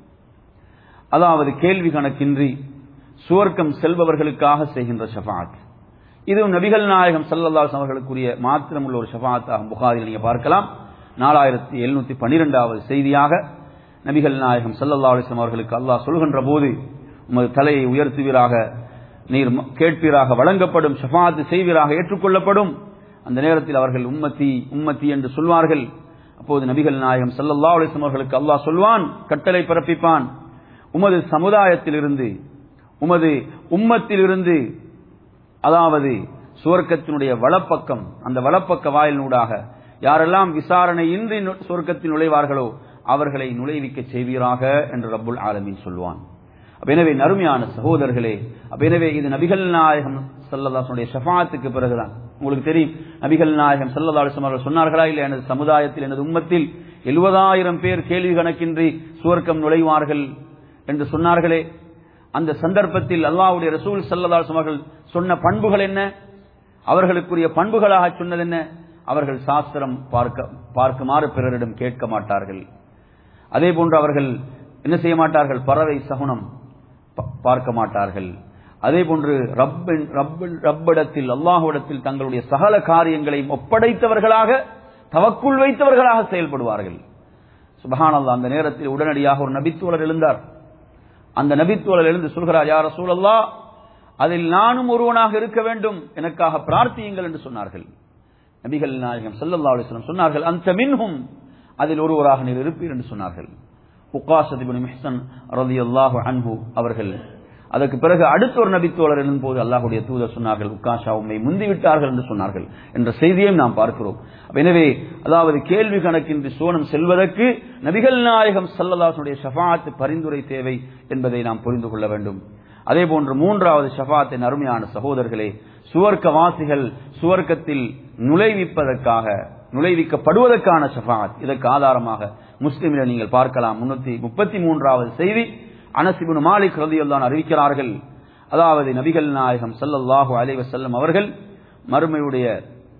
அதாவது கேள்வி கணக்கின்றி சுவர்க்கம் செல்பவர்களுக்காக செய்கின்ற ஷஃபாத் இது நபிகள் நாயகம் ஸல்லல்லாஹு அலைஹி அவர்களுக்குரிய மாத்திரமுள்ள ஒரு ஷஃபாத் ஆகும் புகாரில் நீங்க பார்க்கலாம் நாலாயிரத்தி எழுநூத்தி பன்னிரெண்டாவது செய்தியாக நபிகள் நாயகம் ஸல்லல்லாஹு அலைஹி வஸல்லம் அவர்களுக்கு அல்லாஹ் சொல்கின்ற போது உமது தலையை உயர்த்துவீராக நீர் ம- கேட்பீராக வழங்கப்படும் ஷஃபாத் செய்வீராக ஏற்றுக்கொள்ளப்படும் அந்த நேரத்தில் அவர்கள் உம்மத்தி உம்மத்தி என்று சொல்வார்கள் அப்போது நபிகள் நாயகம் ஸல்லல்லாஹு அலைஹி வஸல்லம் அவர்களுக்கு அல்லாஹ் சொல்வான் கட்டளை பிறப்பிப்பான் உமது சமுதாயத்திலிருந்து உமது உம்மத்திலிருந்து அதாவது சுவர்க்கத்தினுடைய வலப்பக்கம் அந்த வலப்பக்க வாயிலினூடாக யாரெல்லாம் விசாரணையின்றி நு- சுவர்க்கத்தில் நுழைவார்களோ அவர்களை நுழைவிக்க செய்வீராக என்று ரப்புல் ஆலமீன் சொல்வான் அப்ப எனவே நறுமையான சகோதரர்களே அப்ப எனவே இது நபிகள் நாயகம் சல்லதாசனுடைய ஷஃபாத்துக்கு பிறகுதான் உங்களுக்கு தெரியும் நபிகள் நாயகம் சல்லதாசம் அவர்கள் சொன்னார்களா இல்லை எனது சமுதாயத்தில் எனது உம்மத்தில் எழுபதாயிரம் பேர் கேள்வி கணக்கின்றி சுவர்க்கம் நுழைவார்கள் என்று சொன்னார்களே அந்த சந்தர்ப்பத்தில் அல்லாஹ்வுடைய ரசூல் சல்லதாசம் அவர்கள் சொன்ன பண்புகள் என்ன அவர்களுக்குரிய பண்புகளாக சொன்னது என்ன அவர்கள் சாஸ்திரம் பார்க்க பார்க்குமாறு பிறரிடம் கேட்க மாட்டார்கள் அதே போன்று அவர்கள் என்ன செய்ய மாட்டார்கள் பறவை சகுனம் ப- பார்க்க மாட்டார்கள் அதே போன்று ரப்பின் ரப்பில் ரப்பிடத்தில் அல்லாஹ்விடத்தில் தங்களுடைய சகல காரியங்களையும் ஒப்படைத்தவர்களாக தவக்குள் வைத்தவர்களாக செயல்படுவார்கள் சுபஹானல்லாஹ் அந்த நேரத்தில் உடனடியாக ஒரு நபித்தோழர் எழுந்தார் அந்த நபித்தோழர் எழுந்து சொல்கிறார் யார் ரசூலல்லாஹ் அதில் நானும் ஒருவனாக இருக்க வேண்டும் எனக்காக பிரார்த்தியுங்கள் என்று சொன்னார்கள் நபிகள் நாயகம் ஸல்லல்லாஹு அலைஹி வஸல்லம் சொன்னார்கள் அந்த மின்ஹும் அதில் ஒருவராக நீர் இருப்பீர் என்று சொன்னார்கள் உக்காசத் இப்னு மிஹ்சன் ரலியல்லாஹு அன்ஹு அவர்கள் அதற்கு பிறகு அடுத்த ஒரு நபித்தோழர் எழும்போது அல்லாஹ்வுடைய தூதர் சொன்னார்கள் உக்காஷா உம்மை முந்திவிட்டார்கள் என்று சொன்னார்கள் என்ற செய்தியையும் நாம் பார்க்கிறோம் அப்ப எனவே அதாவது கேள்வி கணக்கின்றி சோனம் செல்வதற்கு நபிகள் நாயகம் ஸல்லல்லாஹுடைய ஷஃபாத் பரிந்துரை தேவை என்பதை நாம் புரிந்து கொள்ள வேண்டும் அதே போன்று மூன்றாவது ஷஃபாத்தின் அருமையான சகோதரர்களே சுவர்க்கவாசிகள் சுவர்க்கத்தில் நுழைவிப்பதற்காக நுழைவிக்கப்படுவதற்கான ஷஃபாத் இதற்கு ஆதாரமாக முஸ்லிமில நீங்கள் பார்க்கலாம் முன்னூத்தி முப்பத்தி மூன்றாவது செய்தி அனசிபுன் மாலிக் ரதியுல்லான் அறிவிக்கிறார்கள் அதாவது நபிகள் நாயகம் ஸல்லல்லாஹு அலைஹி வஸல்லம் அவர்கள் மறுமையுடைய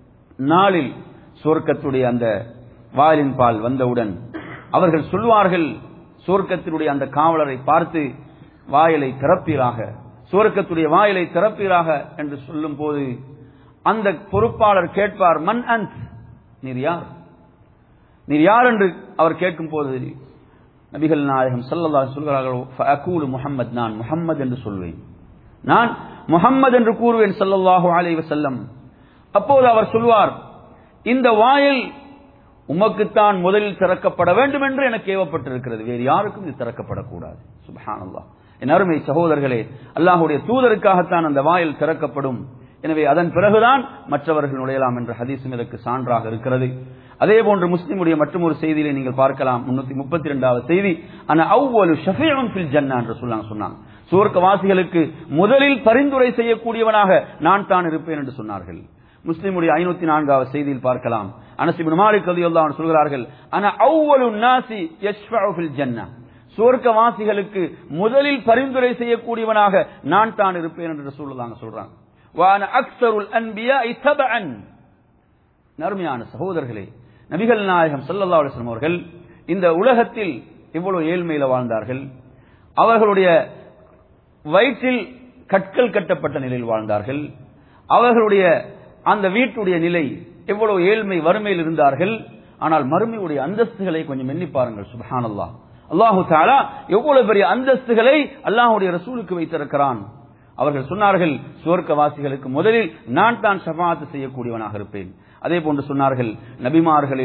நாளில் சுவர்க்கத்துடைய அந்த வாயிலின் பால் வந்தவுடன் அவர்கள் சொல்வார்கள் சுவர்க்கத்தினுடைய அந்த காவலரை பார்த்து வாயிலை திறப்பீராக சுவர்க்கத்துடைய வாயிலை திறப்பீராக என்று சொல்லும் போது அந்த பொறுப்பாளர் கேட்பார் மன் அந்த் நீர் யார் நீர் யார் என்று அவர் கேட்கும் போது நபிகள் நாயகம் ஸல்லல்லாஹு சொல்கிறார்கள் ஃபஅகூலு முஹம்மத் நான் முஹம்மது என்று சொல்வேன் நான் முஹம்மது என்று கூறுவேன் ஸல்லல்லாஹு அலைஹி வஸல்லம் அப்போது அவர் சொல்வார் இந்த வாயில் உமக்குத்தான் முதலில் திறக்கப்பட வேண்டும் என்று எனக்கு ஏவப்பட்டிருக்கிறது வேறு யாருக்கும் இது திறக்கப்படக்கூடாது சுபஹானல்லாஹ் என் அருமை சகோதரர்களே அல்லாஹ்வுடைய தூதருக்காகத்தான் அந்த வாயில் திறக்கப்படும் எனவே அதன் பிறகுதான் மற்றவர்கள் நுழையலாம் என்ற ஹதீஸும் இதற்கு சான்றாக இருக்கிறது அதே போன்று முஸ்லிமுடைய மற்றொரு செய்தியிலே நீங்கள் பார்க்கலாம் முன்னூத்தி முப்பத்தி ரெண்டாவது செய்தி ஆனா அவ்வளவு ஷஃபீஉன் ஃபில் ஜன்னா என்று சொன்னாங்க சொன்னாங்க சுவர்க்கவாசிகளுக்கு முதலில் பரிந்துரை செய்யக்கூடியவனாக நான் தான் இருப்பேன் என்று சொன்னார்கள் முஸ்லிமுடைய ஐநூத்தி நான்காவது செய்தியில் பார்க்கலாம் அனசிபின் மாலிக் ரலியல்லாஹு அன்ஹு சொல்கிறார்கள் ஆனா அவ்வளவு நாசி யஷ்ஃபஉ ஃபில் ஜன்னா சுவர்க்கவாசிகளுக்கு முதலில் பரிந்துரை செய்யக்கூடியவனாக நான் தான் இருப்பேன் என்று சொல்லுவாங்க சொல்றாங்க வான அக்ஸருல் அன்பியா தபஅன் நறுமையான சகோதரர்களே நபிகள் நாயகம் ஸல்லல்லாஹு அலைஹி வஸல்லம் அவர்கள் இந்த உலகத்தில் எவ்வளவு ஏழ்மையில வாழ்ந்தார்கள் அவர்களுடைய வயிற்றில் கற்கள் கட்டப்பட்ட நிலையில் வாழ்ந்தார்கள் அவர்களுடைய அந்த வீட்டுடைய நிலை எவ்வளவு ஏழ்மை வறுமையில் இருந்தார்கள் ஆனால் மறுமையுடைய அந்தஸ்துகளை கொஞ்சம் எண்ணி பாருங்கள் சுபஹானல்லாஹ் அல்லாஹு தாலா எவ்வளவு பெரிய அந்தஸ்துகளை அல்லாஹுடைய ரசூலுக்கு வைத்திருக்கிறான் அவர்கள் சொன்னார்கள் சுவர்க்கவாசிகளுக்கு முதலில் நான் தான் ஷபாத்து செய்யக்கூடியவனாக இருப்பேன் அதே போன்று சொன்னார்கள் நபிமார்களில்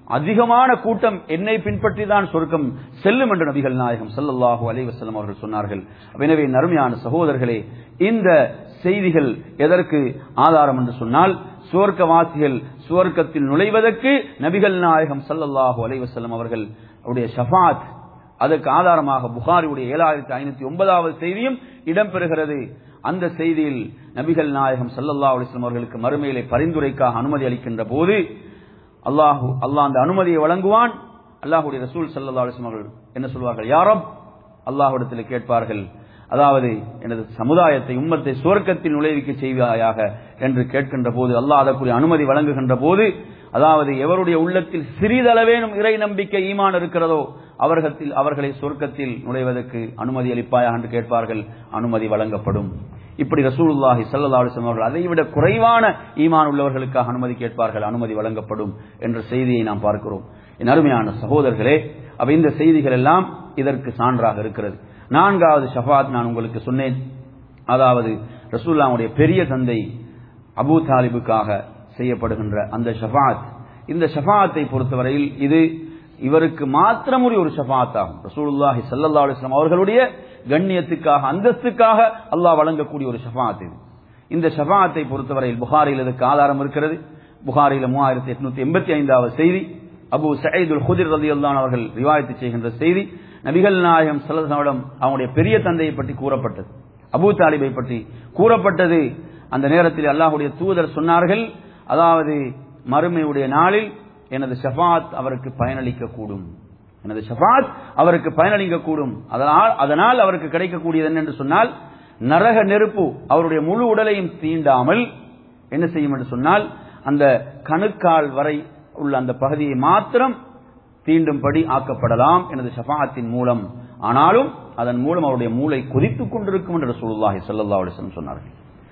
அதிகமான கூட்டம் என்னை பின்பற்றி தான் சொர்க்கம் செல்லும் என்று நபிகள் நாயகம் ஸல்லல்லாஹு அலைஹி வஸல்லம் அவர்கள் சொன்னார்கள் எனவே நறுமையான சகோதரர்களே இந்த செய்திகள் எதற்கு ஆதாரம் என்று சொன்னால் சுவர்க்கவாசிகள் சுவர்க்கத்தில் நுழைவதற்கு நபிகள் நாயகம் ஸல்லல்லாஹு அலைஹி வஸல்லம் அவர்கள் அவருடைய ஷஃபாத் அதற்கு ஆதாரமாக புகாரியுடைய ஏழாயிரத்தி ஐநூத்தி ஒன்பதாவது செய்தியும் இடம்பெறுகிறது அந்த செய்தியில் நபிகள் நாயகம் ஸல்லல்லாஹு அலைஹி வஸல்லம் அவர்களுக்கு மறுமையிலே பரிந்துரைக்காக அனுமதி அளிக்கின்ற போது அல்லாஹு அல்லாஹ் அந்த அனுமதியை வழங்குவான் அல்லாஹுடைய ரசூல் ஸல்லல்லாஹு அலைஹி வஸல்லம் அவர்கள் என்ன சொல்வார்கள் யாரப் அல்லாஹ்விடத்தில் கேட்பார்கள் அதாவது எனது சமுதாயத்தை உம்மத்தை சுவர்க்கத்தில் நுழைவிக்க செய்வாயாக என்று கேட்கின்ற போது அல்லாஹ் அதற்குரிய அனுமதி வழங்குகின்ற போது அதாவது எவருடைய உள்ளத்தில் சிறிதளவேனும் இறை நம்பிக்கை ஈமான் இருக்கிறதோ அவர்களில் அவர்களை சொர்க்கத்தில் நுழைவதற்கு அனுமதி அளிப்பாயாக என்று கேட்பார்கள் அனுமதி வழங்கப்படும் இப்படி ரசூலுல்லாஹி ஸல்லல்லாஹு அலைஹி வஸல்லம் அவர்கள் அதைவிட குறைவான ஈமான் உள்ளவர்களுக்காக அனுமதி கேட்பார்கள் அனுமதி வழங்கப்படும் என்ற செய்தியை நாம் பார்க்கிறோம் என் அருமையான சகோதரர்களே அப்ப இந்த செய்திகள் எல்லாம் இதற்கு சான்றாக இருக்கிறது நான்காவது ஷஃபாத் நான் உங்களுக்கு சொன்னேன் அதாவது ரசூல்லாவுடைய பெரிய தந்தை அபூ தாலிபுக்காக செய்யப்படுகின்ற அந்த ஷஃபாத் இந்த ஷஃபாத்தை பொறுத்தவரையில் இது இவருக்கு மாத்திரமுறை ஒரு ஷஃபாத் ஆகும் ரசூலுல்லாஹி ஸல்லல்லாஹு அலைஹி வஸல்லம் அவர்களுடைய கண்ணியத்துக்காக அந்தஸ்துக்காக அல்லாஹ் வழங்கக்கூடிய ஒரு ஷஃபாத் இது இந்த ஷஃபாத்தை பொறுத்தவரையில் புகாரில் இதுக்கு ஆதாரம் இருக்கிறது புகாரில மூவாயிரத்தி எட்நூத்தி எண்பத்தி ஐந்தாவது செய்தி அபு சயீதுல் ஹுதிர் ரலியல்லாஹு அவர்கள் ரிவாயத்து செய்கின்ற செய்தி நபிகள் நாயகம் ஸல்லல்லாஹு அவங்களுடைய பெரிய தந்தையை பற்றி கூறப்பட்டது அபூ தாலிபை பற்றி கூறப்பட்டது அந்த நேரத்தில் அல்லாஹ்வுடைய தூதர் சொன்னார்கள் அதாவது மறுமையுடைய நாளில் எனது ஷஃபாத் அவருக்கு பயனளிக்க கூடும் எனது ஷஃபாத் அவருக்கு பயனளிக்க கூடும் அதனால் அதனால் அவருக்கு கிடைக்கக்கூடியது என்ன என்று சொன்னால் நரக நெருப்பு அவருடைய முழு உடலையும் தீண்டாமல் என்ன செய்யும் என்று சொன்னால் அந்த கணுக்கால் வரை உள்ள அந்த பகுதியை மாத்திரம் தீண்டும்படி ஆக்கப்படலாம் எனது ஷஃபாத்தின் மூலம் ஆனாலும் அதன் மூலம் அவருடைய மூளை கொதித்துக் கொண்டிருக்கும் என்று ரசூலுல்லாஹி ஸல்லல்லாஹு அலைஹி வஸல்லம் சொன்னார்கள்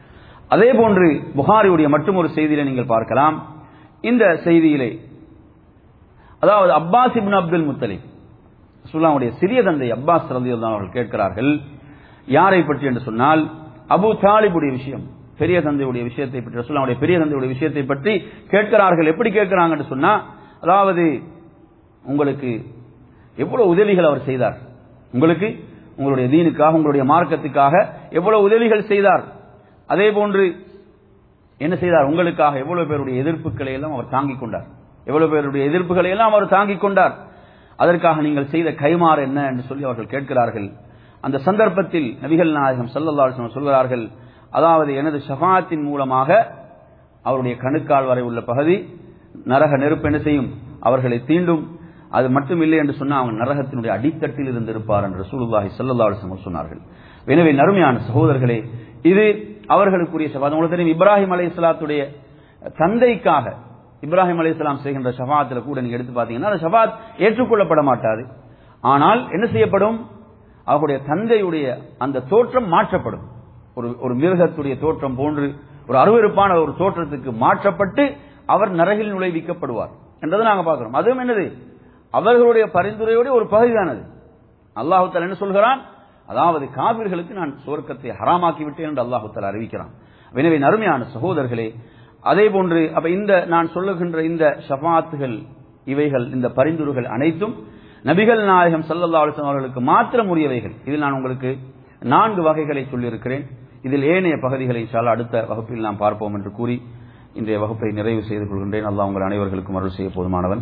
அதே போன்று புகாரியுடைய மற்றும் ஒரு செய்தியில நீங்கள் பார்க்கலாம் இந்த செய்தியிலே அதாவது அப்பாஸ் இப்னு அப்துல் முத்தலிப் ரசூலுல்லாஹ்வுடைய சிறிய தந்தை அப்பாஸ் ரலியல்லாஹு அவர்கள் கேட்கிறார்கள் யாரை பற்றி என்று சொன்னால் அபு தாலிபுடைய விஷயம் பெரிய தந்தையுடைய விஷயத்தை பற்றி ரசூலுல்லாஹ்வுடைய பெரிய தந்தையுடைய விஷயத்தை பற்றி கேட்கிறார்கள் எப்படி கேட்கிறாங்க என்று சொன்னா அதாவது உங்களுக்கு எவ்வளவு உதவிகள் அவர் செய்தார் உங்களுக்கு உங்களுடைய தீனுக்காக உங்களுடைய மார்க்கத்துக்காக எவ்வளவு உதவிகள் செய்தார் அதே போன்று என்ன செய்தார் உங்களுக்காக எவ்வளவு பேருடைய எதிர்ப்புகளை எல்லாம் அவர் தாங்கிக் கொண்டார் எவ்வளவு பேருடைய எதிர்ப்புகளை எல்லாம் அவர் தாங்கிக் கொண்டார் அதற்காக நீங்கள் செய்த கைமாறு என்ன என்று சொல்லி அவர்கள் கேட்கிறார்கள் அந்த சந்தர்ப்பத்தில் நபிகள் நாயகம் ஸல்லல்லாஹு அலைஹி வஸல்லம் சொல்கிறார்கள் அதாவது எனது ஷஃபாத்தின் மூலமாக அவருடைய கணுக்கால் வரை உள்ள பகுதி நரக நெருப்பு என்ன செய்யும் அவர்களை தீண்டும் அது மட்டும் இல்லை என்று சொன்னால் அவங்க நரகத்தினுடைய அடித்தட்டில் இருந்திருப்பார் என்று ரசூலுல்லாஹி ஸல்லல்லாஹு அலைஹி வஸல்லம் சொன்னார்கள் எனவே நறுமையான சகோதரர்களே இது அவர்களுக்குரிய ஷஃபாத் உங்களுக்கு தெரியும் இப்ராஹிம் அலைஹிஸ்ஸலாத்துடைய தந்தைக்காக இப்ராஹிம் அலைஹிஸ்ஸலாம் செய்கின்ற ஷஃபாத்தில் கூட நீங்க எடுத்து பார்த்தீங்கன்னா அந்த ஷஃபாத் ஏற்றுக்கொள்ளப்பட மாட்டாது ஆனால் என்ன செய்யப்படும் அவருடைய தந்தையுடைய அந்த தோற்றம் மாற்றப்படும் ஒரு ஒரு மிருகத்துடைய தோற்றம் போன்று ஒரு அருவருப்பான ஒரு தோற்றத்துக்கு மாற்றப்பட்டு அவர் நரகில் நுழைவிக்கப்படுவார் என்றதை நாங்க பார்க்கிறோம் அதுவும் என்னது அவர்களுடைய பரிந்துரையோட ஒரு பகுதியானது அல்லாஹு தாலா என்ன சொல்கிறான் அதாவது காவிர்களுக்கு நான் சுவர்க்கத்தை ஹராமாக்கி விட்டேன் என்று அல்லாஹு தாலா அறிவிக்கிறான் எனவே நறுமையான சகோதரர்களே அதே போன்று அப்ப இந்த நான் சொல்லுகின்ற இந்த ஷஃபாத்துகள் இவைகள் இந்த பரிந்துரைகள் அனைத்தும் நபிகள் நாயகம் ஸல்லல்லாஹு அலைஹி வஸல்லம் அவர்களுக்கு மாத்திரம் உரியவைகள் இதில் நான் உங்களுக்கு நான்கு வகைகளை சொல்லியிருக்கிறேன் இதில் ஏனைய பகுதிகளை இன்ஷால்லா அடுத்த வகுப்பில் நாம் பார்ப்போம் என்று கூறி இன்றைய வகுப்பை நிறைவு செய்து கொள்கின்றேன் அல்லாஹ் உங்கள் அனைவர்களுக்கும் அருள் செய்ய போதுமானவன்